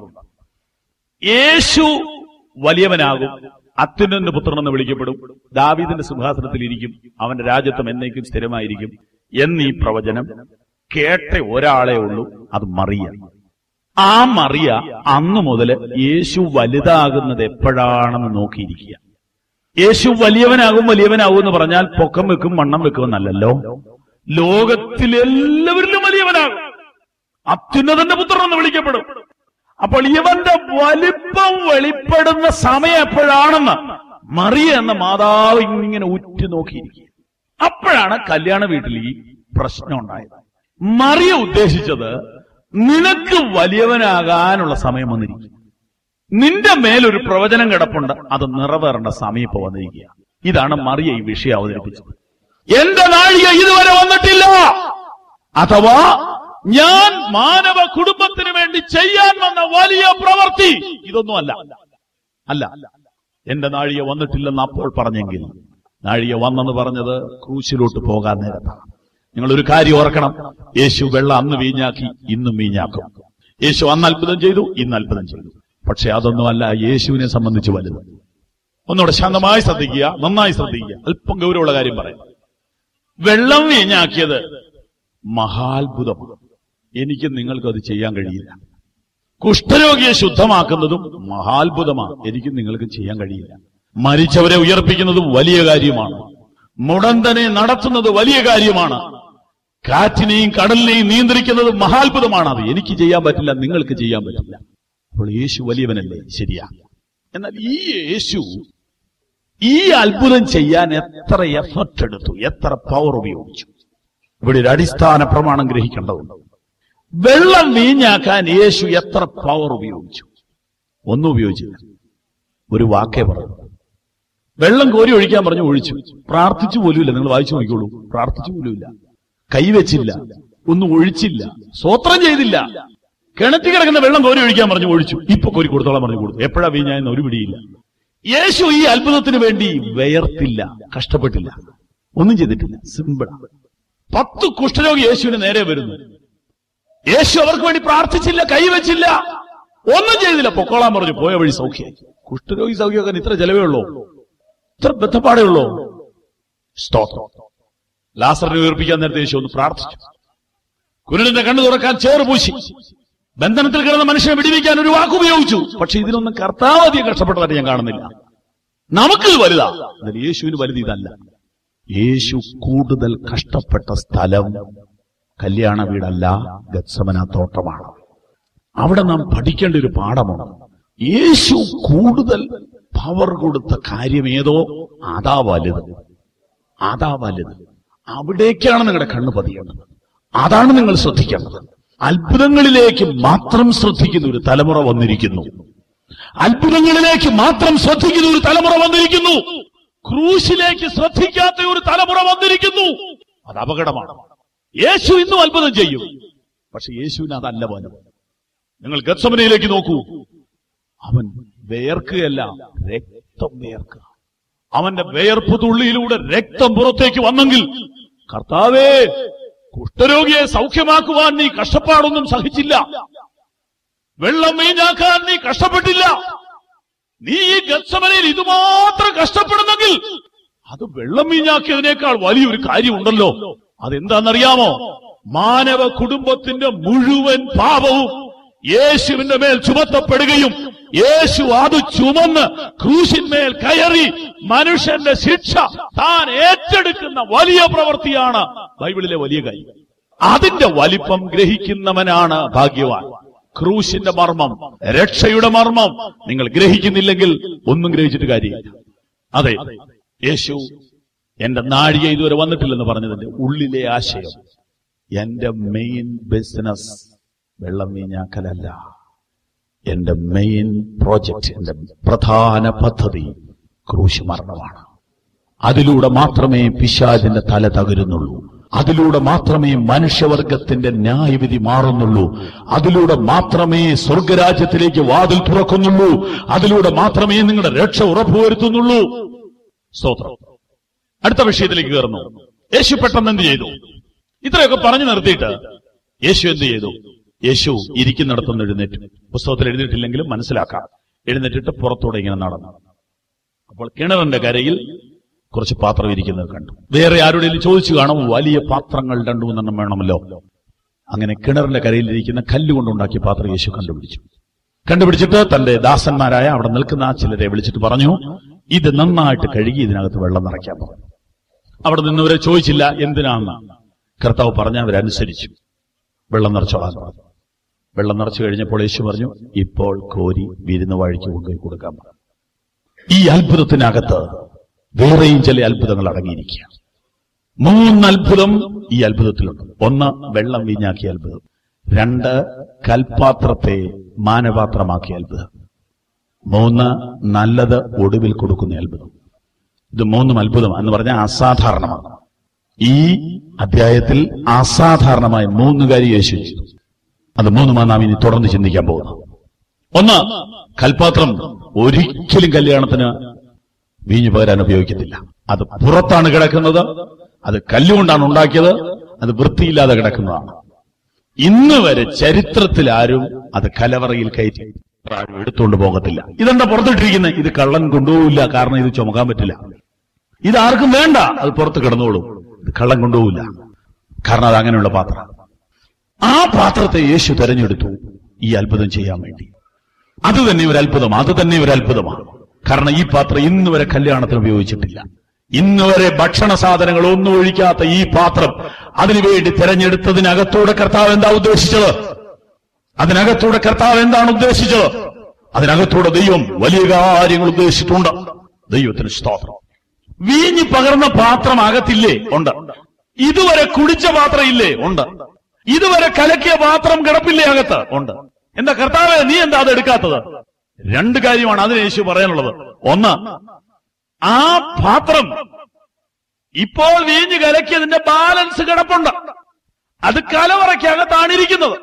യേശു വലിയവനാകും അത്യുന്നന്റെ പുത്രൻ എന്ന് വിളിക്കപ്പെടും ദാവീദിന്റെ സിംഹാസനത്തിൽ ഇരിക്കും അവന്റെ രാജ്യത്വം എന്നേക്കും സ്ഥിരമായിരിക്കും എന്നീ പ്രവചനം കേട്ട ഒരാളെ ഉള്ളൂ അത് മറിയ ആ മറിയ അന്നു മുതൽ യേശു വലുതാകുന്നത് എപ്പോഴാണെന്ന് നോക്കിയിരിക്കുക യേശു വലിയവനാകും വലിയവനാകും എന്ന് പറഞ്ഞാൽ പൊക്കം വെക്കും വണ്ണം വെക്കും എന്നല്ലല്ലോ ലോകത്തിലെല്ലാവരിലും വലിയവനാകും അത്യുന്നതന്റെ പുത്രൻ എന്ന് വിളിക്കപ്പെടും അപ്പോൾ ഇവന്റെ വലിപ്പം വെളിപ്പെടുന്ന സമയം എപ്പോഴാണെന്ന് മറിയ എന്ന മാതാവ് ഇങ്ങനെ ഉറ്റു നോക്കിയിരിക്കുക അപ്പോഴാണ് കല്യാണ വീട്ടിൽ ഈ പ്രശ്നം ഉണ്ടായത് മറിയ ഉദ്ദേശിച്ചത് നിനക്ക് വലിയവനാകാനുള്ള സമയം വന്നിരിക്കും നിന്റെ മേലൊരു പ്രവചനം കിടപ്പുണ്ട് അത് നിറവേറേണ്ട സമയം ഇപ്പൊ വന്നിരിക്കുക ഇതാണ് മറിയ ഈ വിഷയം അവതരിപ്പിച്ചത് എന്റെ നാഴിക ഇതുവരെ വന്നിട്ടില്ല അഥവാ ഞാൻ മാനവ കുടുംബത്തിന് വേണ്ടി ചെയ്യാൻ വന്ന വലിയ പ്രവൃത്തി ഇതൊന്നും അല്ല അല്ല എന്റെ നാഴിക വന്നിട്ടില്ലെന്ന് അപ്പോൾ പറഞ്ഞെങ്കിൽ നാഴിക വന്നെന്ന് പറഞ്ഞത് ക്രൂശിലോട്ട് പോകാൻ നേരത്താണ് നിങ്ങൾ ഒരു കാര്യം ഓർക്കണം യേശു വെള്ളം അന്ന് വീഞ്ഞാക്കി ഇന്നും വീഞ്ഞാക്കും യേശു അന്ന് അത്ഭുതം ചെയ്തു ഇന്ന് അത്ഭുതം ചെയ്തു പക്ഷെ അതൊന്നുമല്ല യേശുവിനെ സംബന്ധിച്ച് വലുത് ഒന്നുകൂടെ ശാന്തമായി ശ്രദ്ധിക്കുക നന്നായി ശ്രദ്ധിക്കുക അല്പം ഗൗരവമുള്ള കാര്യം പറയാം വെള്ളം വീഞ്ഞാക്കിയത് മഹാത്ഭുതമാണ് എനിക്ക് നിങ്ങൾക്ക് അത് ചെയ്യാൻ കഴിയില്ല കുഷ്ഠരോഗിയെ ശുദ്ധമാക്കുന്നതും മഹാത്ഭുതമാണ് എനിക്ക് നിങ്ങൾക്ക് ചെയ്യാൻ കഴിയില്ല മരിച്ചവരെ ഉയർപ്പിക്കുന്നതും വലിയ കാര്യമാണ് മുടന്തനെ നടത്തുന്നത് വലിയ കാര്യമാണ് കാറ്റിനെയും കടലിനെയും നിയന്ത്രിക്കുന്നത് മഹാത്ഭുതമാണ് അത് എനിക്ക് ചെയ്യാൻ പറ്റില്ല നിങ്ങൾക്ക് ചെയ്യാൻ പറ്റില്ല അപ്പോൾ യേശു വലിയവനല്ലേ ശരിയാ എന്നാൽ ഈ യേശു ഈ അത്ഭുതം ചെയ്യാൻ എത്ര എഫർട്ട് എടുത്തു എത്ര പവർ ഉപയോഗിച്ചു ഇവിടെ ഒരു അടിസ്ഥാന പ്രമാണം ഗ്രഹിക്കേണ്ടതുണ്ട് വെള്ളം വീഞ്ഞാക്കാൻ യേശു എത്ര പവർ ഉപയോഗിച്ചു ഒന്നും ഉപയോഗിച്ചില്ല ഒരു വാക്കേ പറഞ്ഞു വെള്ളം കോരി ഒഴിക്കാൻ പറഞ്ഞു ഒഴിച്ചു പ്രാർത്ഥിച്ചു പോലുമില്ല നിങ്ങൾ വായിച്ചു നോക്കിക്കോളൂ പ്രാർത്ഥിച്ചു പോലുമില്ല കൈവച്ചില്ല ഒന്നും ഒഴിച്ചില്ല സ്വോത്രം ചെയ്തില്ല കിണറ്റി കിടക്കുന്ന വെള്ളം കോരി ഒഴിക്കാൻ പറഞ്ഞു ഒഴിച്ചു ഇപ്പൊ കോരി കൊടുത്തോളാൻ പറഞ്ഞു കൊടുത്തു എപ്പോഴാ വീഞ്ഞായെന്ന് ഒരു പിടിയില്ല യേശു ഈ അത്ഭുതത്തിന് വേണ്ടി വിയർത്തില്ല കഷ്ടപ്പെട്ടില്ല ഒന്നും ചെയ്തിട്ടില്ല സിമ്പിൾ പത്ത് കുഷ്ഠരോഗി യേശുവിന് നേരെ വരുന്നു യേശു അവർക്ക് വേണ്ടി പ്രാർത്ഥിച്ചില്ല കൈവച്ചില്ല ഒന്നും ചെയ്തില്ല പൊക്കോളാൻ പറഞ്ഞു പോയ വഴി സൗഖ്യമായി കുഷ്ഠരോഗി സൗഖ്യമാക്കാൻ ഇത്ര ചെലവേ ഉള്ളൂ ഇത്ര ബന്ധപ്പാടേ ഉള്ളൂ സ്തോത്രം ലാസറിനെ ഉയർപ്പിക്കാൻ നേരത്തെ യേശു ഒന്ന് പ്രാർത്ഥിച്ചു കുരുടന്റെ കണ്ണു തുറക്കാൻ ചേറ് പൂശി ബന്ധനത്തിൽ കിടന്ന മനുഷ്യനെ വിടിവിക്കാൻ ഒരു വാക്ക് ഉപയോഗിച്ചു പക്ഷെ ഇതിനൊന്നും കർത്താവ് അധികം കഷ്ടപ്പെട്ടതായിട്ട് ഞാൻ കാണുന്നില്ല നമുക്കിത് വലുതാ എന്നാൽ യേശുവിന് വലുത് ഇതല്ല യേശു കൂടുതൽ കഷ്ടപ്പെട്ട സ്ഥലം കല്യാണ വീടല്ല ഗത്സമന തോട്ടമാണ് അവിടെ നാം പഠിക്കേണ്ട ഒരു പാഠമാണ് യേശു കൂടുതൽ പവർ കൊടുത്ത കാര്യം ഏതോ അതാ വലുത് അതാ വലുത് അവിടേക്കാണ് നിങ്ങളുടെ കണ്ണ് പതിയേണ്ടത് അതാണ് നിങ്ങൾ ശ്രദ്ധിക്കേണ്ടത് അത്ഭുതങ്ങളിലേക്ക് മാത്രം ശ്രദ്ധിക്കുന്ന ഒരു തലമുറ വന്നിരിക്കുന്നു അത്ഭുതങ്ങളിലേക്ക് മാത്രം ശ്രദ്ധിക്കുന്ന ഒരു തലമുറ വന്നിരിക്കുന്നു ക്രൂശിലേക്ക് ശ്രദ്ധിക്കാത്ത ഒരു തലമുറ വന്നിരിക്കുന്നു അത് അപകടമാണ് യേശു ഇന്നും അത്ഭുതം ചെയ്യും പക്ഷെ യേശുവിന് അതല്ല വനം നിങ്ങൾ ഗത്സമനയിലേക്ക് നോക്കൂ അവൻ വേർക്കുകയല്ല രക്തം വേർക്കുക അവന്റെ വേർപ്പ് തുള്ളിയിലൂടെ രക്തം പുറത്തേക്ക് വന്നെങ്കിൽ കർത്താവേ കുഷ്ഠരോഗിയെ സൗഖ്യമാക്കുവാൻ നീ കഷ്ടപ്പാടൊന്നും സഹിച്ചില്ല വെള്ളം വീഞ്ഞാക്കാൻ നീ കഷ്ടപ്പെട്ടില്ല നീ ഈ ഗത്സമനയിൽ ഇതുമാത്രം കഷ്ടപ്പെടുന്നെങ്കിൽ അത് വെള്ളം വീഞ്ഞാക്കിയതിനേക്കാൾ വലിയൊരു കാര്യമുണ്ടല്ലോ അതെന്താണെന്നറിയാമോ മാനവ കുടുംബത്തിന്റെ മുഴുവൻ പാപവും യേശുവിന്റെ മേൽ ചുമത്തപ്പെടുകയും യേശു അത് ചുമന്ന് ക്രൂശിന്മേൽ കയറി മനുഷ്യന്റെ ശിക്ഷ താൻ ഏറ്റെടുക്കുന്ന വലിയ പ്രവൃത്തിയാണ് ബൈബിളിലെ വലിയ കാര്യം അതിന്റെ വലിപ്പം ഗ്രഹിക്കുന്നവനാണ് ഭാഗ്യവാൻ ക്രൂശിന്റെ മർമ്മം രക്ഷയുടെ മർമ്മം നിങ്ങൾ ഗ്രഹിക്കുന്നില്ലെങ്കിൽ ഒന്നും ഗ്രഹിച്ചിട്ട് കാര്യമില്ല അതെ യേശു എന്റെ നാഴിക ഇതുവരെ വന്നിട്ടില്ലെന്ന് പറഞ്ഞതിന്റെ ഉള്ളിലെ ആശയം എന്റെ മെയിൻ ബിസിനസ് വെള്ളം വീഞ്ഞാക്കലല്ല എന്റെ മെയിൻ പ്രോജക്റ്റ് എന്റെ പ്രധാന പദ്ധതി ക്രൂശ് മരണമാണ് അതിലൂടെ മാത്രമേ പിശാചിന്റെ തല തകരുന്നുള്ളൂ അതിലൂടെ മാത്രമേ മനുഷ്യവർഗത്തിന്റെ ന്യായവിധി മാറുന്നുള്ളൂ അതിലൂടെ മാത്രമേ സ്വർഗരാജ്യത്തിലേക്ക് വാതിൽ തുറക്കുന്നുള്ളൂ അതിലൂടെ മാത്രമേ നിങ്ങളുടെ രക്ഷ ഉറപ്പുവരുത്തുന്നുള്ളൂ സ്തോത്രം അടുത്ത വിഷയത്തിലേക്ക് കയറുന്നു യേശു പെട്ടെന്ന് എന്ത് ചെയ്തു ഇത്രയൊക്കെ പറഞ്ഞു നിർത്തിയിട്ട് യേശു എന്ത് ചെയ്തു യേശു ഇരിക്കുന്നിടത്തുനിന്ന് എഴുന്നേറ്റു പുസ്തകത്തിൽ എഴുതിയിട്ടില്ലെങ്കിലും മനസ്സിലാക്കാം എഴുന്നേറ്റിട്ട് പുറത്തൂടെ ഇങ്ങനെ നടന്നു അപ്പോൾ കിണറിന്റെ കരയിൽ കുറച്ച് പാത്രം ഇരിക്കുന്നത് കണ്ടു വേറെ ആരുടെയും ചോദിച്ചു കാണും വലിയ പാത്രങ്ങൾ രണ്ടു മൂന്നെണ്ണം വേണമല്ലോ അങ്ങനെ കിണറിന്റെ കരയിൽ ഇരിക്കുന്ന കല്ലുകൊണ്ടുണ്ടാക്കിയ പാത്രം യേശു കണ്ടുപിടിച്ചു കണ്ടുപിടിച്ചിട്ട് തന്റെ ദാസന്മാരായ അവിടെ നിൽക്കുന്ന ആ ചിലരെ വിളിച്ചിട്ട് പറഞ്ഞു ഇത് നന്നായിട്ട് കഴുകി ഇതിനകത്ത് വെള്ളം നിറയ്ക്കാൻ പറഞ്ഞു അവിടെ നിന്നവരെ ചോദിച്ചില്ല എന്തിനാണെന്ന് കർത്താവ് പറഞ്ഞ അവരനുസരിച്ചു വെള്ളം നിറച്ചോളാൻ പറഞ്ഞു വെള്ളം നിറച്ചു കഴിഞ്ഞപ്പോൾ യേശു പറഞ്ഞു ഇപ്പോൾ കോരി വിരുന്ന് വഴിക്ക് കൊണ്ടുപോയി കൊടുക്കാൻ പറഞ്ഞു ഈ അത്ഭുതത്തിനകത്ത് വേറെയും ചില അത്ഭുതങ്ങൾ അടങ്ങിയിരിക്കുകയാണ് മൂന്ന് അത്ഭുതം ഈ അത്ഭുതത്തിലുണ്ട് ഒന്ന് വെള്ളം വീഞ്ഞാക്കിയ അത്ഭുതം രണ്ട് കൽപാത്രത്തെ മാനപാത്രമാക്കിയ അത്ഭുതം മൂന്ന് നല്ലത് ഒടുവിൽ കൊടുക്കുന്ന അത്ഭുതം ഇത് മൂന്നും അത്ഭുതം എന്ന് പറഞ്ഞാൽ അസാധാരണമാണ് ഈ അധ്യായത്തിൽ അസാധാരണമായ മൂന്ന് കാര്യം യേശു ചെയ്തു അത് മൂന്നുമാണ് നാം ഇനി തുടർന്ന് ചിന്തിക്കാൻ പോകുന്നത് ഒന്ന് കൽപാത്രം ഒരിക്കലും കല്യാണത്തിന് വീഞ്ഞു പകരാൻ ഉപയോഗിക്കത്തില്ല അത് പുറത്താണ് കിടക്കുന്നത് അത് കല്ലുകൊണ്ടാണ് ഉണ്ടാക്കിയത് അത് വൃത്തിയില്ലാതെ കിടക്കുന്നതാണ് ഇന്ന് വരെ ചരിത്രത്തിൽ ആരും അത് കലവറയിൽ കയറ്റി ആരും എടുത്തുകൊണ്ട് പോകത്തില്ല ഇതെന്താ പുറത്തിട്ടിരിക്കുന്നത് ഇത് കള്ളൻ കൊണ്ടുപോകില്ല കാരണം ഇത് ചുമക്കാൻ പറ്റില്ല ഇത് ആർക്കും വേണ്ട അത് പുറത്ത് കിടന്നോളും ഇത് കള്ളൻ കൊണ്ടുപോകില്ല കാരണം അത് അങ്ങനെയുള്ള പാത്രം ആ പാത്രത്തെ യേശു തെരഞ്ഞെടുത്തു ഈ അത്ഭുതം ചെയ്യാൻ വേണ്ടി അത് തന്നെ ഒരു അത്ഭുതം അത് തന്നെ ഒരു അത്ഭുതമാണ് കാരണം ഈ പാത്രം ഇന്ന് വരെ കല്യാണത്തിന് ഉപയോഗിച്ചിട്ടില്ല ഇന്ന് വരെ ഭക്ഷണ സാധനങ്ങൾ ഒന്നും ഒഴിക്കാത്ത ഈ പാത്രം അതിനുവേണ്ടി തെരഞ്ഞെടുത്തതിനകത്തൂടെ കർത്താവ് എന്താ ഉദ്ദേശിച്ചത് അതിനകത്തൂടെ കർത്താവ് എന്താണ് ഉദ്ദേശിച്ചത് അതിനകത്തൂടെ ദൈവം വലിയ കാര്യങ്ങൾ ഉദ്ദേശിച്ചിട്ടുണ്ട് ദൈവത്തിന് സ്തോത്രം വീഞ്ഞ് പകർന്ന പാത്രം അകത്തില്ലേ ഉണ്ട് ഇതുവരെ കുടിച്ച പാത്രം ഇല്ലേ ഉണ്ട് ഇതുവരെ കലക്കിയ പാത്രം കിടപ്പില്ലേ അകത്ത് ഉണ്ട് എന്താ കർത്താവെ നീ എന്താ അത് എടുക്കാത്തത് രണ്ട് കാര്യമാണ് അതിന് യേശു പറയാനുള്ളത് ഒന്ന് ആ പാത്രം ഇപ്പോൾ വീഞ്ഞ് കലക്കിയതിന്റെ ബാലൻസ് കിടപ്പുണ്ട് അത് കലവറയ്ക്കകത്താണ് ഇരിക്കുന്നത്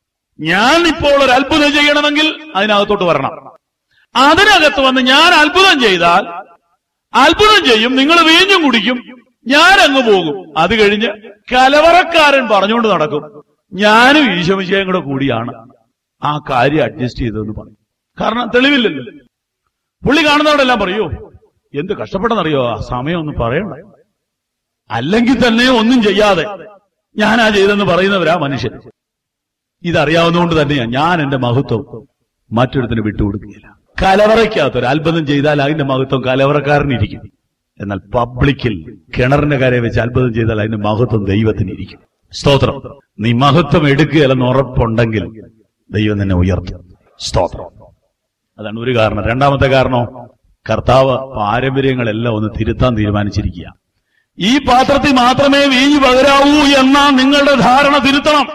ഞാൻ ഇപ്പോൾ ഒരു അത്ഭുതം ചെയ്യണമെങ്കിൽ അതിനകത്തോട്ട് വരണം അതിനകത്ത് വന്ന് ഞാൻ അത്ഭുതം ചെയ്താൽ അത്ഭുതം ചെയ്യും നിങ്ങൾ വീഞ്ഞും കുടിക്കും ഞാൻ അങ്ങ് പോകും അത് കഴിഞ്ഞ് കലവറക്കാരൻ പറഞ്ഞുകൊണ്ട് നടക്കും ഞാനും ഈശോമിശയും കൂടെ കൂടിയാണ് ആ കാര്യം അഡ്ജസ്റ്റ് ചെയ്തതെന്ന് പറയും കാരണം തെളിവില്ലല്ലോ പുള്ളി കാണുന്നവരെല്ലാം പറയൂ എന്ത് കഷ്ടപ്പെട്ടെന്നറിയോ ആ സമയം ഒന്നും പറയണ്ട അല്ലെങ്കിൽ തന്നെ ഒന്നും ചെയ്യാതെ ഞാനാ ചെയ്തെന്ന് പറയുന്നവരാ മനുഷ്യൻ ഇതറിയാവുന്നതുകൊണ്ട് തന്നെയാ ഞാൻ എന്റെ മഹത്വം മറ്റൊരുത്തിന് വിട്ടുകൊടുക്കുകയില്ല കലവറയ്ക്കകത്ത് ഒരു അത്ഭുതം ചെയ്താൽ അതിന്റെ മഹത്വം കലവറക്കാരനിരിക്കും എന്നാൽ പബ്ലിക്കിൽ കിണറിന്റെ കരയെ വെച്ച് അത്ഭുതം ചെയ്താൽ അതിന്റെ മഹത്വം ദൈവത്തിനിരിക്കും സ്തോത്രം നീ മഹത്വം എടുക്കുകയല്ലെന്ന് ഉറപ്പുണ്ടെങ്കിൽ ദൈവം നിന്നെ ഉയർത്തും സ്തോത്രം അതാണ് ഒരു കാരണം രണ്ടാമത്തെ കാരണോ കർത്താവ് പാരമ്പര്യങ്ങളെല്ലാം ഒന്ന് തിരുത്താൻ തീരുമാനിച്ചിരിക്കുക ഈ പാത്രത്തിൽ മാത്രമേ വീഞ്ഞു പകരാവൂ എന്ന നിങ്ങളുടെ ധാരണ തിരുത്തണം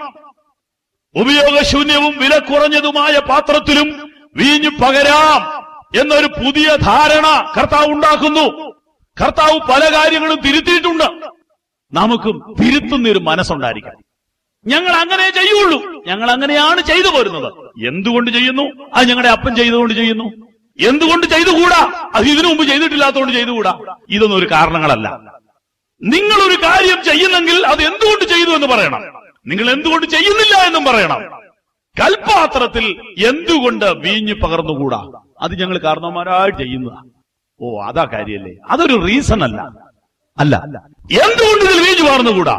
ഉപയോഗശൂന്യവും വില കുറഞ്ഞതുമായ പാത്രത്തിലും വീഞ്ഞു പകരാം എന്നൊരു പുതിയ ധാരണ കർത്താവ് ഉണ്ടാക്കുന്നു കർത്താവ് പല കാര്യങ്ങളും തിരുത്തിയിട്ടുണ്ട് നമുക്കും തിരുത്തുന്ന ഒരു മനസ്സുണ്ടായിരിക്കണം ഞങ്ങൾ അങ്ങനെ ചെയ്യുള്ളൂ ഞങ്ങൾ അങ്ങനെയാണ് ചെയ്തു പോരുന്നത് എന്തുകൊണ്ട് ചെയ്യുന്നു അത് ഞങ്ങളുടെ അപ്പൻ ചെയ്തുകൊണ്ട് ചെയ്യുന്നു എന്തുകൊണ്ട് ചെയ്തുകൂടാ അത് ഇതിനു മുമ്പ് ചെയ്തിട്ടില്ലാത്തതുകൊണ്ട് ചെയ്തുകൂടാ ഇതൊന്നും ഒരു കാരണങ്ങളല്ല നിങ്ങൾ ഒരു കാര്യം ചെയ്യുന്നെങ്കിൽ അത് എന്തുകൊണ്ട് ചെയ്തു എന്ന് പറയണം നിങ്ങൾ എന്തുകൊണ്ട് ചെയ്യുന്നില്ല എന്നും പറയണം കൽപാത്രത്തിൽ എന്തുകൊണ്ട് വീഞ്ഞു പകർന്നുകൂടാ അത് ഞങ്ങൾ കാരണവന്മാരായി ചെയ്യുന്നതാ ഓ അതാ കാര്യല്ലേ അതൊരു റീസൺ അല്ല അല്ല എന്തുകൊണ്ട് ഇതിൽ വീഞ്ഞു പകർന്നുകൂടാ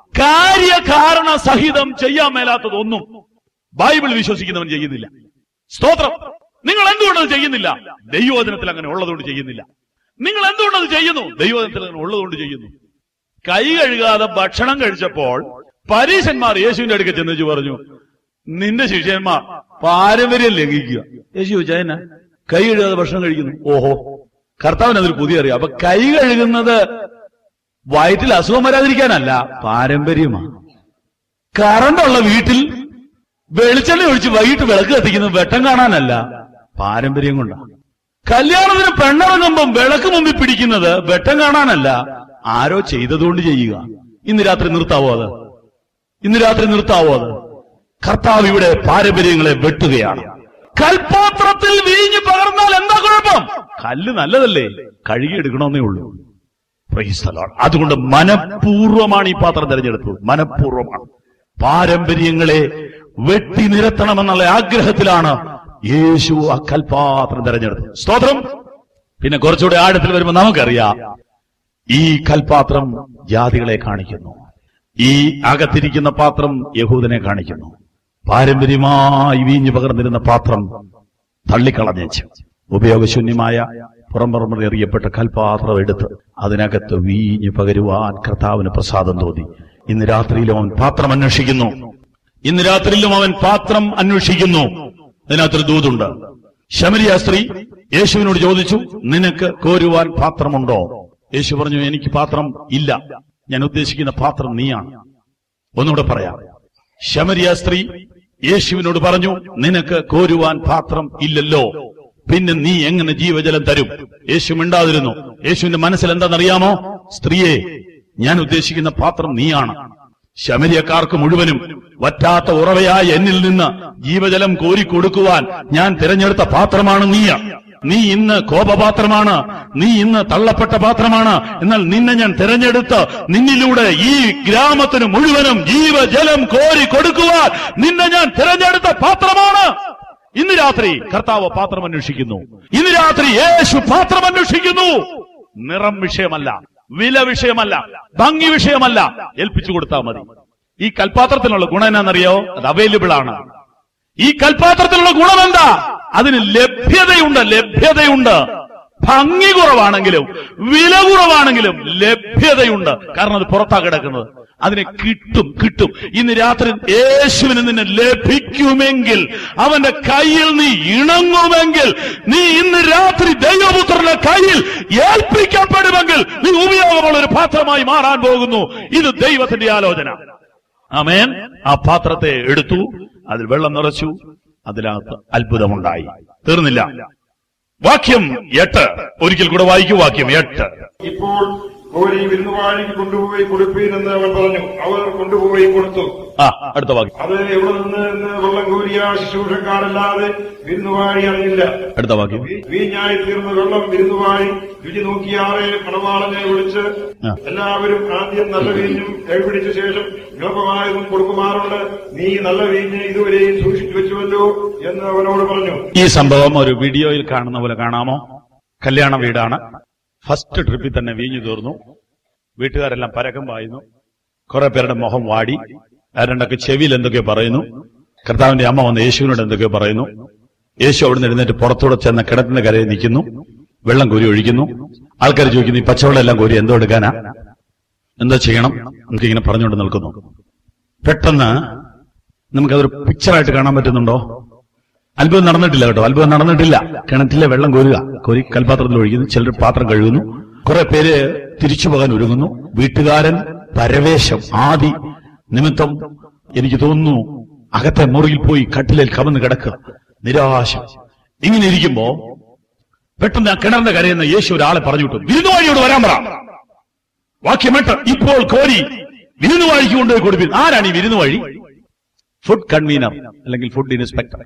കാര്യകാരണ സഹിതം ചെയ്യാൻ മേലാത്തതൊന്നും ബൈബിൾ വിശ്വസിക്കുന്നവൻ ചെയ്യുന്നില്ല സ്തോത്രം നിങ്ങൾ എന്തുകൊണ്ട് അത് ചെയ്യുന്നില്ല ദൈവവചനത്തിൽ അങ്ങനെ ഉള്ളതുകൊണ്ട് ചെയ്യുന്നില്ല നിങ്ങൾ എന്തുകൊണ്ട് അത് ചെയ്യുന്നു ദൈവവചനത്തിൽ അങ്ങനെ ഉള്ളതുകൊണ്ട് ചെയ്യുന്നു കൈ കഴുകാതെ ഭക്ഷണം കഴിച്ചപ്പോൾ പരീശന്മാർ യേശുവിന്റെ അടുക്ക ചെന്നു പറഞ്ഞു നിന്റെ ശിഷ്യന്മാർ പാരമ്പര്യം ലംഘിക്കുക യേശു ചോദിച്ചാ എന്നാ കൈ കഴുകാതെ ഭക്ഷണം കഴിക്കുന്നു ഓഹോ കർത്താവിന് അതൊരു പുതിയ അറിയാം അപ്പൊ കൈ കഴുകുന്നത് വയറ്റിൽ അസുഖം വരാതിരിക്കാനല്ല പാരമ്പര്യമാണ് കറണ്ടുള്ള വീട്ടിൽ വെളിച്ചെണ്ണ ഒഴിച്ച് വൈകിട്ട് വിളക്ക് കത്തിക്കുന്നത് വെട്ടം കാണാനല്ല പാരമ്പര്യം കൊണ്ടാണ് കല്യാണത്തിന് പെണ്ണിറങ്ങുമ്പം വിളക്ക് മുമ്പിൽ പിടിക്കുന്നത് വെട്ടം കാണാനല്ല ആരോ ചെയ്തതുകൊണ്ട് ചെയ്യുക ഇന്ന് രാത്രി നിർത്താവോ അത് ഇന്ന് രാത്രി നിർത്താവോ അത് കർത്താവ് ഇവിടെ പാരമ്പര്യങ്ങളെ വെട്ടുകയാണ് കൽപാത്രത്തിൽ വീഞ്ഞു പകർന്നാൽ എന്താ കുഴപ്പം കല്ല് നല്ലതല്ലേ കഴുകിയെടുക്കണമെന്നേ ഉള്ളൂ Praise the Lord. അതുകൊണ്ട് മനഃപൂർവ്വമാണ് ഈ പാത്രം തിരഞ്ഞെടുത്തത് മനഃപൂർവ്വമാണ് പാരമ്പര്യങ്ങളെ വെട്ടി നിരത്തണമെന്നുള്ള ആഗ്രഹത്തിലാണ് യേശു ആ കൽപാത്രം തിരഞ്ഞെടുത്തത് സ്തോത്രം പിന്നെ കുറച്ചുകൂടെ ആഴത്തിൽ വരുമ്പോൾ നമുക്കറിയാം ഈ കൽപാത്രം ജാതികളെ കാണിക്കുന്നു ഈ അകത്തിരിക്കുന്ന പാത്രം യഹൂദനെ കാണിക്കുന്നു പാരമ്പര്യമായി വീഞ്ഞു പകർന്നിരുന്ന പാത്രം തള്ളിക്കളഞ്ഞേച്ചു ഉപയോഗശൂന്യമായ പുറംപുറമറി എറിയപ്പെട്ട കൽപാത്രം എടുത്ത് അതിനകത്ത് വീഞ്ഞു പകരുവാൻ കർത്താവിന് പ്രസാദം തോന്നി ഇന്ന് രാത്രിയിലും അവൻ പാത്രം അന്വേഷിക്കുന്നു ഇന്ന് രാത്രിയിലും അവൻ പാത്രം അന്വേഷിക്കുന്നു അതിനകത്തൊരു ദൂതുണ്ട് ശമരിയ സ്ത്രീ യേശുവിനോട് ചോദിച്ചു നിനക്ക് കോരുവാൻ പാത്രമുണ്ടോ യേശു പറഞ്ഞു എനിക്ക് പാത്രം ഇല്ല ഞാൻ ഉദ്ദേശിക്കുന്ന പാത്രം നീയാണ് ഒന്നുകൂടെ പറയാം ശമരിയ സ്ത്രീ യേശുവിനോട് പറഞ്ഞു നിനക്ക് കോരുവാൻ പാത്രം ഇല്ലല്ലോ പിന്നെ നീ എങ്ങനെ ജീവജലം തരും യേശു മിണ്ടാതിരുന്നു യേശുവിന്റെ മനസ്സിൽ എന്താണെന്നറിയാമോ സ്ത്രീയെ ഞാൻ ഉദ്ദേശിക്കുന്ന പാത്രം നീയാണ് ശമരിയക്കാർക്ക് മുഴുവനും വറ്റാത്ത ഉറവയായ എന്നിൽ നിന്ന് ജീവജലം കോരിക്കൊടുക്കുവാൻ ഞാൻ തിരഞ്ഞെടുത്ത പാത്രമാണ് നീ നീ ഇന്ന് കോപപാത്രമാണ് നീ ഇന്ന് തള്ളപ്പെട്ട പാത്രമാണ് എന്നാൽ നിന്നെ ഞാൻ തിരഞ്ഞെടുത്ത് നിന്നിലൂടെ ഈ ഗ്രാമത്തിന് മുഴുവനും ജീവജലം കോരി കൊടുക്കുവാൻ നിന്നെ ഞാൻ തിരഞ്ഞെടുത്ത പാത്രമാണ് ഇന്ന് രാത്രി കർത്താവ് പാത്രം അന്വേഷിക്കുന്നു ഇന്ന് രാത്രി യേശു പാത്രം അന്വേഷിക്കുന്നു നിറം വിഷയമല്ല വില വിഷയമല്ല ഭംഗി വിഷയമല്ല ഏൽപ്പിച്ചു കൊടുത്താൽ മതി ഈ കൽപാത്രത്തിനുള്ള ഗുണം എന്നാണെന്നറിയോ അത് അവൈലബിൾ ആണ് ഈ കൽപാത്രത്തിലുള്ള ഗുണം എന്താ അതിന് ലഭ്യതയുണ്ട് ലഭ്യതയുണ്ട് ഭംഗി കുറവാണെങ്കിലും വില കുറവാണെങ്കിലും ലഭ്യതയുണ്ട് കാരണം അത് പുറത്താ കിടക്കുന്നത് അതിനെ കിട്ടും കിട്ടും ഇന്ന് രാത്രി യേശുവിന് നിന്നെ ലഭിക്കുമെങ്കിൽ അവന്റെ കയ്യിൽ നീ ഇണങ്ങുമെങ്കിൽ നീ ഇന്ന് രാത്രി ദൈവപുത്രന്റെ കയ്യിൽ ഏൽപ്പിക്കപ്പെടുമെങ്കിൽ നീ ഉപയോഗമുള്ള ഒരു പാത്രമായി മാറാൻ പോകുന്നു ഇത് ദൈവത്തിന്റെ ആലോചന ആമേൻ ആ പാത്രത്തെ എടുത്തു അതിൽ വെള്ളം നിറച്ചു അതിനകത്ത് അത്ഭുതമുണ്ടായി തീർന്നില്ല വാക്യം എട്ട് ഒരിക്കൽ കൂടെ വായിക്കൂ വാക്യം എട്ട് ഇപ്പോൾ കോരി വിരുന്നുവാഴിക്ക് കൊണ്ടുപോയി കൊടുപ്പീനെന്ന് അവൻ പറഞ്ഞു അവർ കൊണ്ടുപോയി കൊടുത്തു ആ അടുത്ത വാക്യം അത് എവിടെ നിന്ന് എന്ന് വെള്ളം കോരിയ ശുശ്രൂഷക്കാരല്ലാതെ വിരുന്നുവാഴി അറിയില്ല അടുത്ത വാക്യം വീഞ്ഞായി തീർന്ന വെള്ളം വിരുന്നുവാഴി രുചി നോക്കിയാറെ മണവാളനെ വിളിച്ച് ആ. എല്ലാവരും ആദ്യം നല്ല വീഞ്ഞും കൈപിടിച്ച ശേഷം ലോപമായതും കൊടുക്കുമാറുണ്ട് നീ നല്ല വീഞ്ഞ് ഇതുവരെയും സൂക്ഷിച്ചു വെച്ചുവല്ലോ എന്ന് അവനോട് പറഞ്ഞു ഈ സംഭവം ഒരു വീഡിയോയിൽ കാണുന്ന പോലെ കാണാമോ കല്യാണ വീടാണ് ഫസ്റ്റ് ട്രിപ്പിൽ തന്നെ വീഞ്ഞു തീർന്നു വീട്ടുകാരെല്ലാം പരക്കം പായുന്നു കുറെ പേരുടെ മുഖം വാടി ആരണ്ടൊക്കെ ചെവിയിൽ എന്തൊക്കെയോ പറയുന്നു കർത്താവിന്റെ അമ്മ വന്ന് യേശുവിനോട് എന്തൊക്കെയോ പറയുന്നു യേശു അവിടുന്ന് എഴുന്നേറ്റ് പുറത്തൂടെ ചെന്ന കിടത്തിന്റെ കരയിൽ നിൽക്കുന്നു വെള്ളം കോരി ഒഴിക്കുന്നു ആൾക്കാർ ചോദിക്കുന്നു ഈ പച്ചവെള്ളം എല്ലാം കോരി എന്തോ എടുക്കാനാ എന്താ ചെയ്യണം നമുക്കിങ്ങനെ പറഞ്ഞുകൊണ്ട് നിൽക്കുന്നു പെട്ടെന്ന് നമുക്കതൊരു പിക്ചറായിട്ട് കാണാൻ പറ്റുന്നുണ്ടോ അത്ഭുതം നടന്നിട്ടില്ല കേട്ടോ അത്ഭുതം നടന്നിട്ടില്ല കിണറ്റിലെ വെള്ളം കോരുക കോരി കൽപാത്രത്തിൽ ഒഴിക്കുന്നു ചിലർ പാത്രം കഴുകുന്നു കുറെ പേര് തിരിച്ചു പോകാൻ ഒരുങ്ങുന്നു വീട്ടുകാരൻ പരവേശം ആദി നിമിത്തം എനിക്ക് തോന്നുന്നു അകത്തെ മുറിയിൽ പോയി കട്ടിലിൽ കമന്ന് കിടക്കുക നിരാശ ഇങ്ങനെ ഇരിക്കുമ്പോ പെട്ടെന്ന് ആ കിണറിന്റെ കരയുന്ന യേശു ഒരാളെ പറഞ്ഞു വിട്ടു വിരുന്നുവാഴിയോട് വരാൻ പറ വാക്യമേട്ട് ഇപ്പോൾ കോരി വിരുന്നുവാഴിക്ക് കൊണ്ടുപോയി കൊടുപ്പിൻ ആരാണ് ഈ വിരുന്നുവാഴി ഫുഡ് കൺവീനർ അല്ലെങ്കിൽ ഫുഡ് ഇൻസ്പെക്ടർ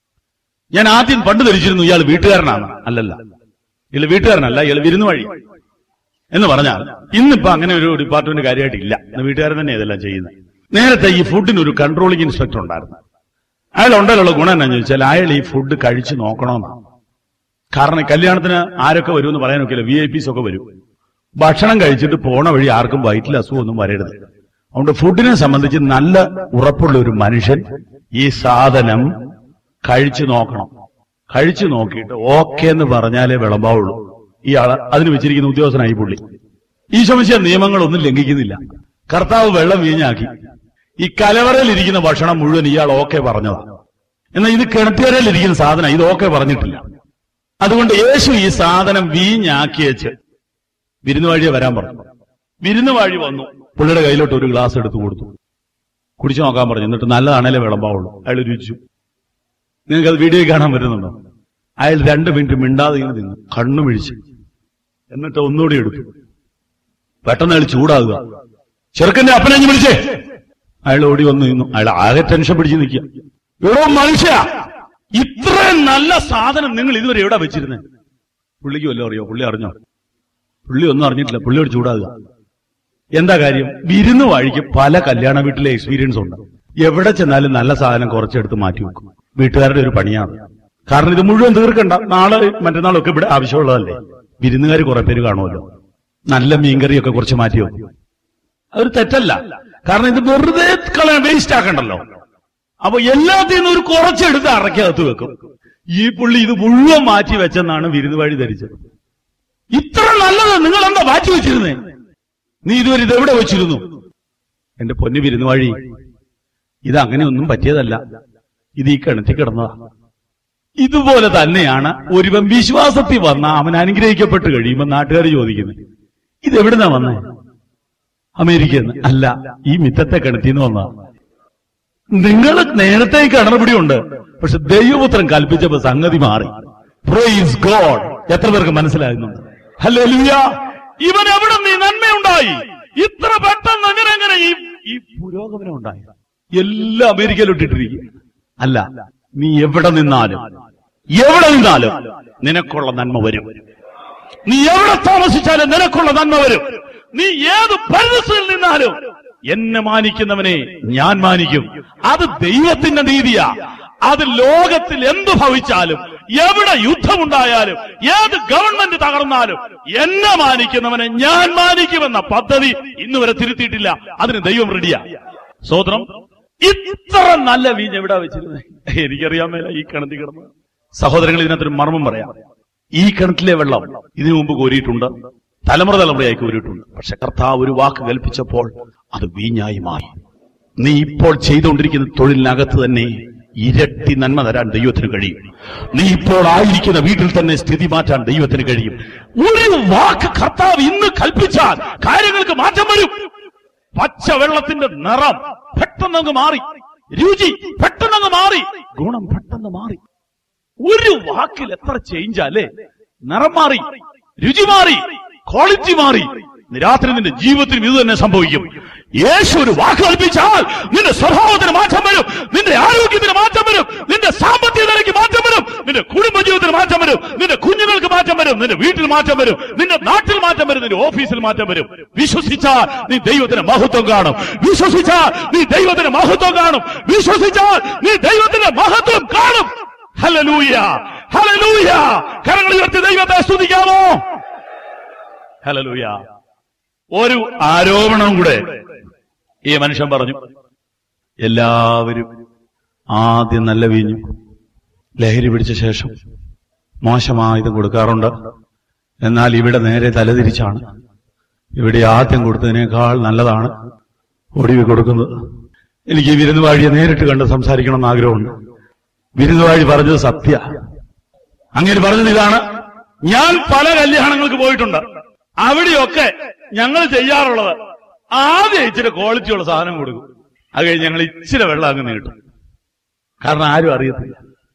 ഞാൻ ആദ്യം പണ്ട് ധരിച്ചിരുന്നു ഇയാൾ വീട്ടുകാരനാണ് അല്ലല്ല ഇയാൾ വീട്ടുകാരനല്ല ഇയാൾ വിരുന്നുവഴി എന്ന് പറഞ്ഞാൽ ഇന്നിപ്പോ അങ്ങനെ ഒരു ഡിപ്പാർട്ട്മെന്റ് കാര്യമായിട്ടില്ല ഇന്ന് വീട്ടുകാരൻ തന്നെ ഇതെല്ലാം ചെയ്യുന്നത് നേരത്തെ ഈ ഫുഡിന് ഒരു കൺട്രോളിംഗ് ഇൻസ്പെക്ടർ ഉണ്ടായിരുന്നു അയാൾ ഉണ്ടല്ലോ ഗുണം എന്നാന്ന് ചോദിച്ചാൽ അയാൾ ഈ ഫുഡ് കഴിച്ചു നോക്കണമെന്നാണ് കാരണം ഈ കല്യാണത്തിന് ആരൊക്കെ വരുമെന്ന് പറയാനൊക്കെയില്ല വി ഐ പീസ് ഒക്കെ വരും ഭക്ഷണം കഴിച്ചിട്ട് പോണ വഴി ആർക്കും വയറ്റിൽ അസുഖമൊന്നും വരരുത് അതുകൊണ്ട് ഫുഡിനെ സംബന്ധിച്ച് നല്ല ഉറപ്പുള്ള ഒരു മനുഷ്യൻ ഈ സാധനം കഴിച്ചു നോക്കണം കഴിച്ചു നോക്കിയിട്ട് ഓക്കെ എന്ന് പറഞ്ഞാലേ വിളമ്പാവുള്ളൂ ഇയാള് അതിന് വെച്ചിരിക്കുന്ന ഉദ്യോഗസ്ഥനായി പുള്ളി ഈ സംശയ നിയമങ്ങളൊന്നും ലംഘിക്കുന്നില്ല കർത്താവ് വെള്ളം വീഞ്ഞാക്കി ഈ കലവറയിൽ ഇരിക്കുന്ന ഭക്ഷണം മുഴുവൻ ഇയാൾ ഓക്കെ പറഞ്ഞതാ എന്നാൽ ഇത് കിണറ്റുകരയിൽ ഇരിക്കുന്ന സാധനം ഇത് ഓക്കെ പറഞ്ഞിട്ടില്ല അതുകൊണ്ട് യേശു ഈ സാധനം വീഞ്ഞാക്കി വെച്ച് വിരുന്നുവാഴിയെ വരാൻ പറഞ്ഞു വിരുന്നുവാഴി വന്നു പുള്ളിയുടെ കയ്യിലോട്ട് ഒരു ഗ്ലാസ് എടുത്തു കൊടുത്തു കുടിച്ചു നോക്കാൻ പറഞ്ഞു എന്നിട്ട് നല്ലതാണേലേ വിളമ്പാവുള്ളൂ അയാൾ രുചിച്ചു നിങ്ങൾക്ക് അത് വീഡിയോ കാണാൻ പറ്റുന്നുണ്ടോ അയാൾ രണ്ട് മിനിറ്റ് മിണ്ടാതെ ഇങ്ങനെ നിന്നു കണ്ണു മിഴിച്ച് എന്നിട്ട് ഒന്നുകൂടി എടുത്തു പെട്ടെന്ന് അയാൾ ചൂടാകുക ചെറുക്കന്റെ അപ്പനഞ്ഞ് വിളിച്ചേ അയാൾ ഓടി വന്നു നിന്നു അയാൾ ആകെ ടെൻഷൻ പിടിച്ച് നിൽക്കുക എടോ മനുഷ്യ ഇത്രയും നല്ല സാധനം നിങ്ങൾ ഇതുവരെ എവിടെ വെച്ചിരുന്നത് പുള്ളിക്ക് വല്ലതും അറിയോ പുള്ളി അറിഞ്ഞോ പുള്ളി ഒന്നും അറിഞ്ഞിട്ടില്ല പുള്ളിയോട് ചൂടാകുക എന്താ കാര്യം വിരുന്ന് വഴിക്ക് പല കല്യാണ വീട്ടിലെ എക്സ്പീരിയൻസ് ഉണ്ട് എവിടെ ചെന്നാലും നല്ല സാധനം കുറച്ചെടുത്ത് മാറ്റി വെക്കും വീട്ടുകാരുടെ ഒരു പണിയാണ് കാരണം ഇത് മുഴുവൻ തീർക്കണ്ട നാളെ മറ്റന്നാളൊക്കെ ഇവിടെ ആവശ്യമുള്ളതല്ലേ വിരുന്നുകാർ കുറെ പേര് കാണുമല്ലോ നല്ല മീൻകറിയൊക്കെ കുറച്ച് മാറ്റി വെക്കും അതൊരു തെറ്റല്ല കാരണം ഇത് വെറുതെ കളയാൻ വേസ്റ്റ് ആക്കണ്ടല്ലോ അപ്പൊ എല്ലാത്തിൽ നിന്നും ഒരു കുറച്ചെടുത്ത് അറക്കകത്ത് വെക്കും ഈ പുള്ളി ഇത് മുഴുവൻ മാറ്റി വെച്ചെന്നാണ് വിരുന്ന് വഴി ധരിച്ചത് ഇത്ര നല്ലത് നിങ്ങൾ എന്താ മാറ്റി വെച്ചിരുന്നേ നീ ഇതുവരെ ഇത് എവിടെ വെച്ചിരുന്നു എന്റെ പൊന്നു വിരുന്ന് വഴി ഇത് അങ്ങനെയൊന്നും പറ്റിയതല്ല ഇത് ഈ കിണറ്റിൽ കിടന്നതാ ഇതുപോലെ തന്നെയാണ് ഒരുവൻ വിശ്വാസത്തിൽ വന്ന അവൻ അനുഗ്രഹിക്കപ്പെട്ട് കഴിയുമ്പോൾ നാട്ടുകാർ ചോദിക്കുന്നത് ഇത് എവിടുന്നാ വന്നേ അമേരിക്കയിൽ നിന്ന് അല്ല ഈ മിത്തത്തെ കിണറ്റിന്ന് വന്നതാ നിങ്ങൾ നേരത്തെ ഈ കിണറുപിടിയുണ്ട് പക്ഷെ ദൈവപുത്രൻ കൽപ്പിച്ചപ്പോ സംഗതി മാറി പ്രൈസ് ഗോഡ് എത്ര പേർക്ക് മനസ്സിലാകുന്നുണ്ട് ഹല്ലേലൂയ ഇവൻ എവിടെ നീ നന്മയുണ്ടായി ഇത്ര പെട്ടെന്ന് അങ്ങനെ അങ്ങനെ ഈ ഈ പുരോഗമനം ഉണ്ടായി എല്ലാം അമേരിക്കയിലിട്ടിട്ടിരിക്കും അല്ല നീ എവിടെ നിന്നാലും എവിടെ നിന്നാലും നിനക്കുള്ള നന്മ വരും നീ എവിടെ താമസിച്ചാലും നിനക്കുള്ള നന്മ വരും നീ ഏത് പരിസ്ഥിതിയിൽ നിന്നാലും എന്നെ മാനിക്കുന്നവനെ ഞാൻ മാനിക്കും അത് ദൈവത്തിന്റെ നീതിയാ അത് ലോകത്തിൽ എന്തു ഭവിച്ചാലും എവിടെ യുദ്ധമുണ്ടായാലും ഏത് ഗവൺമെന്റ് തകർന്നാലും എന്നെ മാനിക്കുന്നവനെ ഞാൻ മാനിക്കുമെന്ന പദ്ധതി ഇന്ന് വരെ തിരുത്തിയിട്ടില്ല അതിന് ദൈവം റെഡിയാ സ്വോത്രം ഇത്ര നല്ല വീഞ്ഞ് എവിടെ വെച്ചിരുന്നേ എനിക്കറിയാൻ മേല ഈ കിണറ്റിൽ കിടന്ന് സഹോദരങ്ങൾ ഇതിനകത്തൊരു മർമ്മം പറയാം ഈ കിണറ്റിലെ വെള്ളം ഇതിനു മുമ്പ് കോരിയിട്ടുണ്ട് തലമുറ തലമുറയായി കോരിയിട്ടുണ്ട് പക്ഷെ കർത്താവ് ഒരു വാക്ക് കൽപ്പിച്ചപ്പോൾ അത് വീഞ്ഞായി മാറി നീ ഇപ്പോൾ ചെയ്തുകൊണ്ടിരിക്കുന്ന തൊഴിലിനകത്ത് തന്നെ ഇരട്ടി നന്മ തരാൻ ദൈവത്തിന് കഴിയും നീ ഇപ്പോൾ ആയിരിക്കുന്ന വീട്ടിൽ തന്നെ സ്ഥിതി മാറ്റാൻ ദൈവത്തിന് കഴിയും ഒരു വാക്ക് കർത്താവ് ഇന്ന് കൽപ്പിച്ചാൽ കാര്യങ്ങൾക്ക് മാറ്റം വരും പച്ച വെള്ളത്തിന്റെ നിറം പെട്ടെന്നങ്ങ് മാറി രുചി പെട്ടെന്നങ്ങ് മാറി ഗുണം പെട്ടെന്ന് മാറി ഒരു വാക്കിൽ എത്ര ചേഞ്ച് അല്ലേ നിറം മാറി രുചി മാറി ക്വാളിറ്റി മാറി ഇന്ന് രാത്രി നിന്റെ ജീവിതത്തിലും ഇത് തന്നെ സംഭവിക്കും യേശു ഒരു വാക്ക് കൽപ്പിച്ചാൽ നിന്റെ സ്വഭാവത്തിന് മാറ്റം വരും നിന്റെ ആരോഗ്യത്തിന് മാറ്റം വരും നിന്റെ സാമ്പത്തിക നിലയ്ക്ക് മാറ്റം വരും നിന്റെ കുടുംബ ജീവിതത്തിന് മാറ്റം വരും നിന്റെ കുഞ്ഞുങ്ങൾക്ക് മാറ്റം വരും നിന്റെ വീട്ടിൽ മാറ്റം വരും നിന്റെ നാട്ടിൽ മാറ്റം വരും നിന്റെ ഓഫീസിൽ മാറ്റം വരും വിശ്വസിച്ചാൽ നീ ദൈവത്തിന് മഹത്വം കാണും വിശ്വസിച്ചാൽ നീ ദൈവത്തിന് മഹത്വം കാണും വിശ്വസിച്ചാൽ നീ ദൈവത്തിന്റെ മഹത്വം കാണും ഹലലൂയ ഹലലൂയ കരങ്ങൾ ഉയർത്തി ദൈവത്തെ സ്തുതിക്കാമോ ഹലലൂയ ഒരു ആരോപണം കൂടെ ഈ മനുഷ്യൻ പറഞ്ഞു എല്ലാവരും ആദ്യം നല്ല വീഞ്ഞു ലഹരി പിടിച്ച ശേഷം മോശമായത് കൊടുക്കാറുണ്ട് എന്നാൽ ഇവിടെ നേരെ തലതിരിച്ചാണ് ഇവിടെ ആദ്യം കൊടുത്തതിനേക്കാൾ നല്ലതാണ് ഒടുവിൽ കൊടുക്കുന്നത് എനിക്ക് ഈ വിരുന്നുവാഴിയെ നേരിട്ട് കണ്ട് സംസാരിക്കണം എന്ന് ആഗ്രഹമുണ്ട് വിരുന്നുവാഴി പറഞ്ഞത് സത്യ അങ്ങനെ പറഞ്ഞത് ഇതാണ് ഞാൻ പല കല്യാണങ്ങൾക്ക് പോയിട്ടുണ്ട് അവിടെയൊക്കെ ഞങ്ങൾ ചെയ്യാറുള്ളത് ആദ്യം ഇച്ചിരി ക്വാളിറ്റിയുള്ള സാധനം കൊടുക്കും അത് കഴിഞ്ഞ് ഞങ്ങൾ ഇച്ചിരി വെള്ളം അങ്ങ് നീട്ടും കാരണം ആരും അറിയത്തില്ല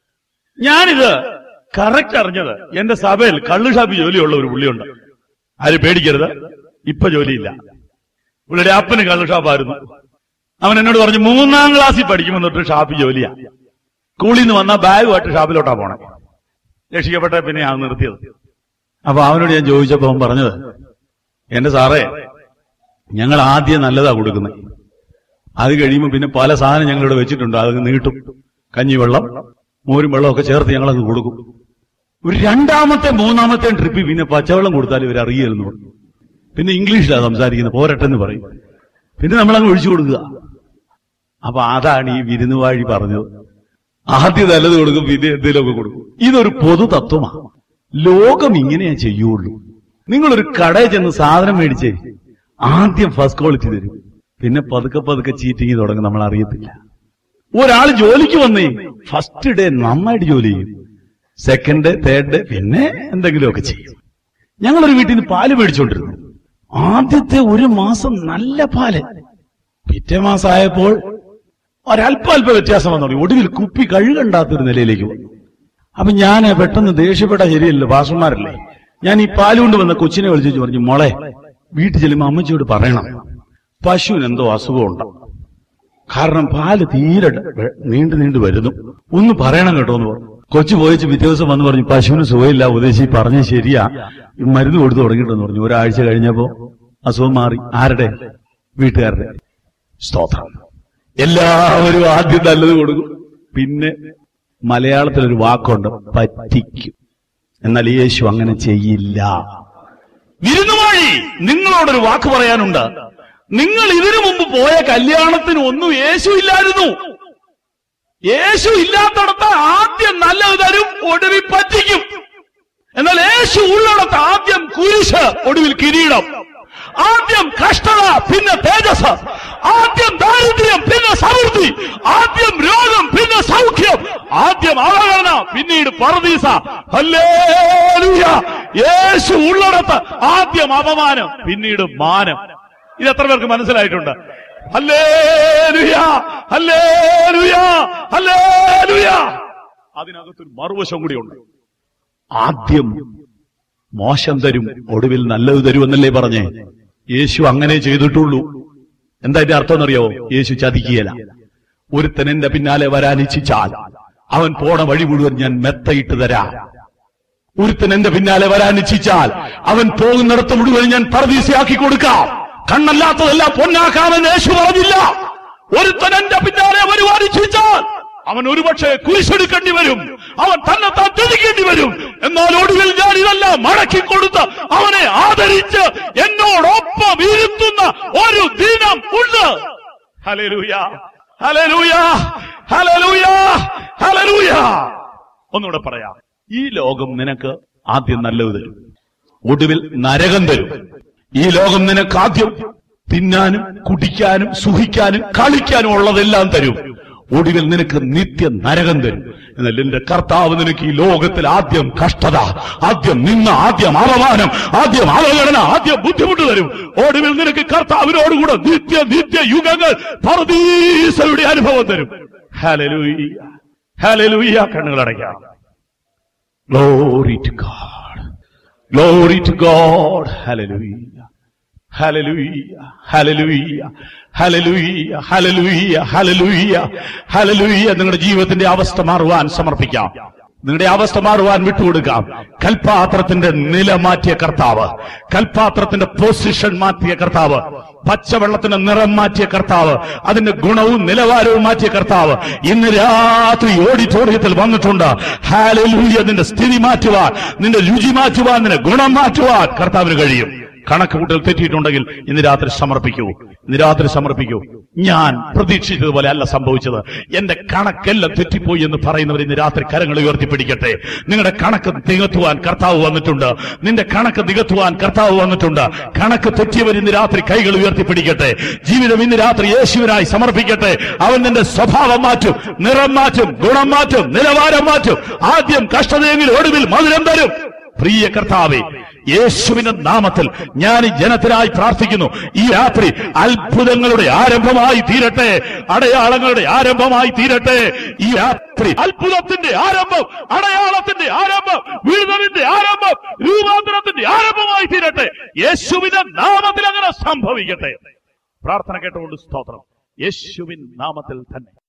ഞാനിത് കറക്റ്റ് അറിഞ്ഞത് എന്റെ സഭയിൽ കള്ളുഷാപ്പി ജോലിയുള്ള ഒരു പുള്ളിയുണ്ട് ആരും പേടിക്കരുത് ഇപ്പൊ ജോലിയില്ല പുള്ളിയുടെ അപ്പന് കള്ളുഷാപ്പായിരുന്നു അവൻ എന്നോട് പറഞ്ഞു മൂന്നാം ക്ലാസ്സിൽ പഠിക്കുമ്പോൾ തൊട്ട് ഷാപ്പിൽ ജോലിയാ സ്കൂളിൽ നിന്ന് വന്ന ബാഗുമായിട്ട് ഷാപ്പിലോട്ടാ പോണേ രക്ഷിക്കപ്പെട്ട പിന്നെ ഞാൻ നിർത്തിയത് അപ്പൊ അവനോട് ഞാൻ ചോദിച്ചപ്പോ അവൻ പറഞ്ഞത് എന്റെ സാറേ ഞങ്ങൾ ആദ്യം നല്ലതാ കൊടുക്കുന്നത് അത് കഴിയുമ്പോൾ പിന്നെ പല സാധനം ഞങ്ങളിവിടെ വെച്ചിട്ടുണ്ട് അത് നീട്ടും കഞ്ഞിവെള്ളം മോരും വെള്ളം ഒക്കെ ചേർത്ത് ഞങ്ങളത് കൊടുക്കും ഒരു രണ്ടാമത്തെ മൂന്നാമത്തെ ട്രിപ്പിൽ പിന്നെ പച്ചവെള്ളം കൊടുത്താൽ ഇവർ അറിയരുന്നു പിന്നെ ഇംഗ്ലീഷിലാണ് സംസാരിക്കുന്നത് പോരട്ടെന്ന് പറയും പിന്നെ നമ്മളങ്ങ് ഒഴിച്ചു കൊടുക്കുക അപ്പൊ അതാണ് ഈ വിരുന്നുവാഴി പറഞ്ഞത് ആദ്യം നല്ലത് കൊടുക്കും പിന്നെ എന്തെങ്കിലുമൊക്കെ കൊടുക്കും ഇതൊരു പൊതു തത്വമാണ് ലോകം ഇങ്ങനെയാ ചെയ്യുള്ളൂ നിങ്ങളൊരു കടയിൽ ചെന്ന് സാധനം മേടിച്ചേ ആദ്യം ഫസ്റ്റ് ക്വാളിറ്റി തരും പിന്നെ പതുക്കെ പതുക്കെ ചീറ്റിങ് തുടങ്ങും നമ്മൾ അറിയത്തില്ല ഒരാൾ ജോലിക്ക് വന്നേ ഫസ്റ്റ് ഡേ നന്നായിട്ട് ജോലി ചെയ്യും സെക്കൻഡ് തേർഡ് ഡേ പിന്നെ എന്തെങ്കിലുമൊക്കെ ചെയ്യും ഞങ്ങളൊരു വീട്ടിൽ നിന്ന് പാല് മേടിച്ചോണ്ടിരുന്നു ആദ്യത്തെ ഒരു മാസം നല്ല പാല് പിറ്റേ മാസമായപ്പോൾ ഒരല്പ അല്പ വ്യത്യാസം വന്നു തുടങ്ങി ഒടുവിൽ കുപ്പി കഴുകണ്ടാത്തൊരു നിലയിലേക്ക് വന്നു അപ്പൊ ഞാൻ പെട്ടെന്ന് ദേഷ്യപ്പെട്ടാ ശരിയല്ലോ ഭാഷന്മാരല്ലേ ഞാൻ ഈ പാല് കൊണ്ട് വന്ന കൊച്ചിനെ വിളിച്ചു പറഞ്ഞു മോളെ വീട്ടിൽ ചെല്ലുമ്പോ അമ്മച്ചിയോട് പറയണം പശുവിന് എന്തോ അസുഖമുണ്ട് കാരണം പാല് തീരെ വെ- നീണ്ടു നീണ്ടു വരുന്നു ഒന്ന് പറയണം കേട്ടോ എന്ന് പറഞ്ഞു കൊച്ചു പോയിച്ച് പിറ്റേ ദിവസം വന്ന് പറഞ്ഞു പശുവിന് സുഖമില്ല ഉപദേശി പറഞ്ഞ ശരിയാ ഈ മരുന്ന് കൊടുത്തു തുടങ്ങിയിട്ടെന്ന് പറഞ്ഞു ഒരാഴ്ച കഴിഞ്ഞപ്പോ അസുഖം മാറി ആരുടെ വീട്ടുകാരുടെ സ്തോത്രം എല്ലാവരും ആദ്യം നല്ലത് കൊടുക്കും പിന്നെ മലയാളത്തിലൊരു വാക്കുണ്ട് പറ്റിക്കും എന്നാൽ യേശു അങ്ങനെ ചെയ്യില്ല വിരുന്നുവാഴി നിങ്ങളോടൊരു വാക്ക് പറയാനുണ്ട് നിങ്ങൾ ഇതിനു മുമ്പ് പോയ കല്യാണത്തിന് ഒന്നും യേശു ഇല്ലായിരുന്നു യേശു ഇല്ലാത്തടത്ത് ആദ്യം നല്ലത് തരും ഒടുവിൽ പറ്റിക്കും എന്നാൽ യേശു ഉള്ളിടത്ത് ആദ്യം കുരിശ് ഒടുവിൽ കിരീടം ആദ്യം കഷ്ടത പിന്നെ തേജസ് ആദ്യം ദാരിദ്ര്യം പിന്നെ സമൃദ്ധി ആദ്യം രോഗം പിന്നെ സൗഖ്യം ആദ്യം അവഗണന പിന്നീട് പറദീസ ഹല്ലേലൂയ യേശു ഉള്ളിടത്ത് ആദ്യം അപമാനം പിന്നീട് മാനം ഇത് എത്ര പേർക്ക് മനസ്സിലായിട്ടുണ്ട് ഹല്ലേലൂയ ഹല്ലേലൂയ ഹല്ലേലൂയ അതിനകത്തൊരു മറുവശം കൂടിയുണ്ട് ആദ്യം മോശം തരും ഒടുവിൽ നല്ലത് തരും എന്നല്ലേ പറഞ്ഞേ യേശു അങ്ങനെ ചെയ്തിട്ടുള്ളൂ എന്താ ഇതിന്റെ അർത്ഥം എന്നറിയാവോ യേശു ചതിക്കുകയല്ല ഒരുത്തൻ എന്റെ പിന്നാലെ വരാൻ ഇച്ഛിച്ചാൽ അവൻ പോണ വഴി മുഴുവൻ ഞാൻ മെത്തയിട്ട് തരാം ഒരുത്തൻ എന്റെ പിന്നാലെ വരാൻ ഇച്ഛിച്ചാൽ അവൻ പോകുന്നിടത്ത് മുഴുവൻ ഞാൻ പറദീസയാക്കി കൊടുക്കാം കണ്ണല്ലാത്തതെല്ലാം പൊന്നാക്കാമെന്ന് യേശു പറഞ്ഞില്ല ഒരുത്തൻ എന്റെ പിന്നാലെ വരുവാൻ ഇച്ഛിച്ചാൽ അവൻ ഒരുപക്ഷെ കുരിശെടുക്കേണ്ടി വരും അവൻ തന്നെ താൻ ത്യജിക്കേണ്ടി വരും എന്നാൽ ഒടുവിൽ ഞാൻ ഇതെല്ലാം മടക്കി കൊടുത്ത് അവനെ ആദരിച്ച് എന്നോടൊപ്പം ഇരുത്തുന്ന ഒരു ദിനം ഉണ്ട് ഹലലൂയ ഹലലൂയ ഹലലൂയ ഹലലൂയ ഒന്നുകൂടെ പറയാം ഈ ലോകം നിനക്ക് ആദ്യം നല്ലത് തരും ഒടുവിൽ നരകം തരും ഈ ലോകം നിനക്ക് ആദ്യം തിന്നാനും കുടിക്കാനും സുഖിക്കാനും കളിക്കാനും ഉള്ളതെല്ലാം തരും ഒടുവിൽ നിനക്ക് നിത്യ നരകം തരും എന്നാൽ എന്റെ കർത്താവ് നിനക്ക് ഈ ലോകത്തിൽ ആദ്യം കഷ്ടത ആദ്യം നിന്ന ആദ്യം അപമാനം ആദ്യം അവഗണന ആദ്യം ബുദ്ധിമുട്ട് തരും ഒടുവിൽ നിനക്ക് കർത്താവിനോടുകൂടെ നിത്യ നിത്യ യുഗങ്ങൾ പർദീസയുടെ അനുഭവം തരും ഹലലൂയ ഹലലൂയ കണ്ണുകളടയ്ക്കാം Glory to God. Glory to God. Hallelujah. Hallelujah. Hallelujah. Hallelujah. Hallelujah. Hallelujah. Hallelujah. നിങ്ങളുടെ ജീവിതത്തിന്റെ അവസ്ഥ മാറുവാൻ സമർപ്പിക്കാം നിങ്ങളുടെ അവസ്ഥ മാറുവാൻ വിട്ടുകൊടുക്കാം കൽപാത്രത്തിന്റെ നില മാറ്റിയ കർത്താവ് കൽപാത്രത്തിന്റെ പൊസിഷൻ മാറ്റിയ കർത്താവ് പച്ചവെള്ളത്തിന്റെ നിറം മാറ്റിയ കർത്താവ് അതിന്റെ ഗുണവും നിലവാരവും മാറ്റിയ കർത്താവ് ഇന്ന് രാത്രി ഓഡിറ്റോറിയത്തിൽ വന്നിട്ടുണ്ട് ഹാലലൂയ നിന്റെ സ്ഥിതി മാറ്റുവാൻ നിന്റെ രുചി മാറ്റുവാൻ നിന്റെ ഗുണം മാറ്റുവാൻ കർത്താവിന് കഴിയും കണക്ക് കൂട്ടൽ തെറ്റിയിട്ടുണ്ടെങ്കിൽ ഇന്ന് രാത്രി സമർപ്പിക്കൂ ഇന്ന് രാത്രി സമർപ്പിക്കൂ ഞാൻ പ്രതീക്ഷിച്ചതുപോലെ അല്ല സംഭവിച്ചത് എന്റെ കണക്കെല്ലാം തെറ്റിപ്പോയി എന്ന് പറയുന്നവർ ഇന്ന് രാത്രി കരങ്ങൾ ഉയർത്തിപ്പിടിക്കട്ടെ നിങ്ങളുടെ കണക്ക് നികത്തുവാൻ കർത്താവ് വന്നിട്ടുണ്ട് നിന്റെ കണക്ക് നികത്തുവാൻ കർത്താവ് വന്നിട്ടുണ്ട് കണക്ക് തെറ്റിയവർ ഇന്ന് രാത്രി കൈകൾ ഉയർത്തിപ്പിടിക്കട്ടെ ജീവിതം ഇന്ന് രാത്രി യേശുവിനായി സമർപ്പിക്കട്ടെ അവൻ നിന്റെ സ്വഭാവം മാറ്റും നിറം മാറ്റും ഗുണം മാറ്റും നിലവാരം മാറ്റും ആദ്യം കഷ്ടതയെങ്കിൽ ഒടുവിൽ മധുരം തരും പ്രിയ കർത്താവെ യേശുവിന്റെ നാമത്തിൽ ഞാൻ ഈ ജനത്തിനായി പ്രാർത്ഥിക്കുന്നു ഈ രാത്രി അത്ഭുതങ്ങളുടെ ആരംഭമായി തീരട്ടെ അടയാളങ്ങളുടെ ആരംഭമായി തീരട്ടെ ഈ രാത്രി അത്ഭുതത്തിന്റെ ആരംഭം അടയാളത്തിന്റെ ആരംഭം വിടുതലിന്റെ ആരംഭം രൂപാന്തരത്തിന്റെ ആരംഭമായി തീരട്ടെ യേശുവിന്റെ നാമത്തിൽ അങ്ങനെ സംഭവിക്കട്ടെ പ്രാർത്ഥന കേട്ടുകൊണ്ട് സ്തോത്രം യേശുവിൻ നാമത്തിൽ തന്നെ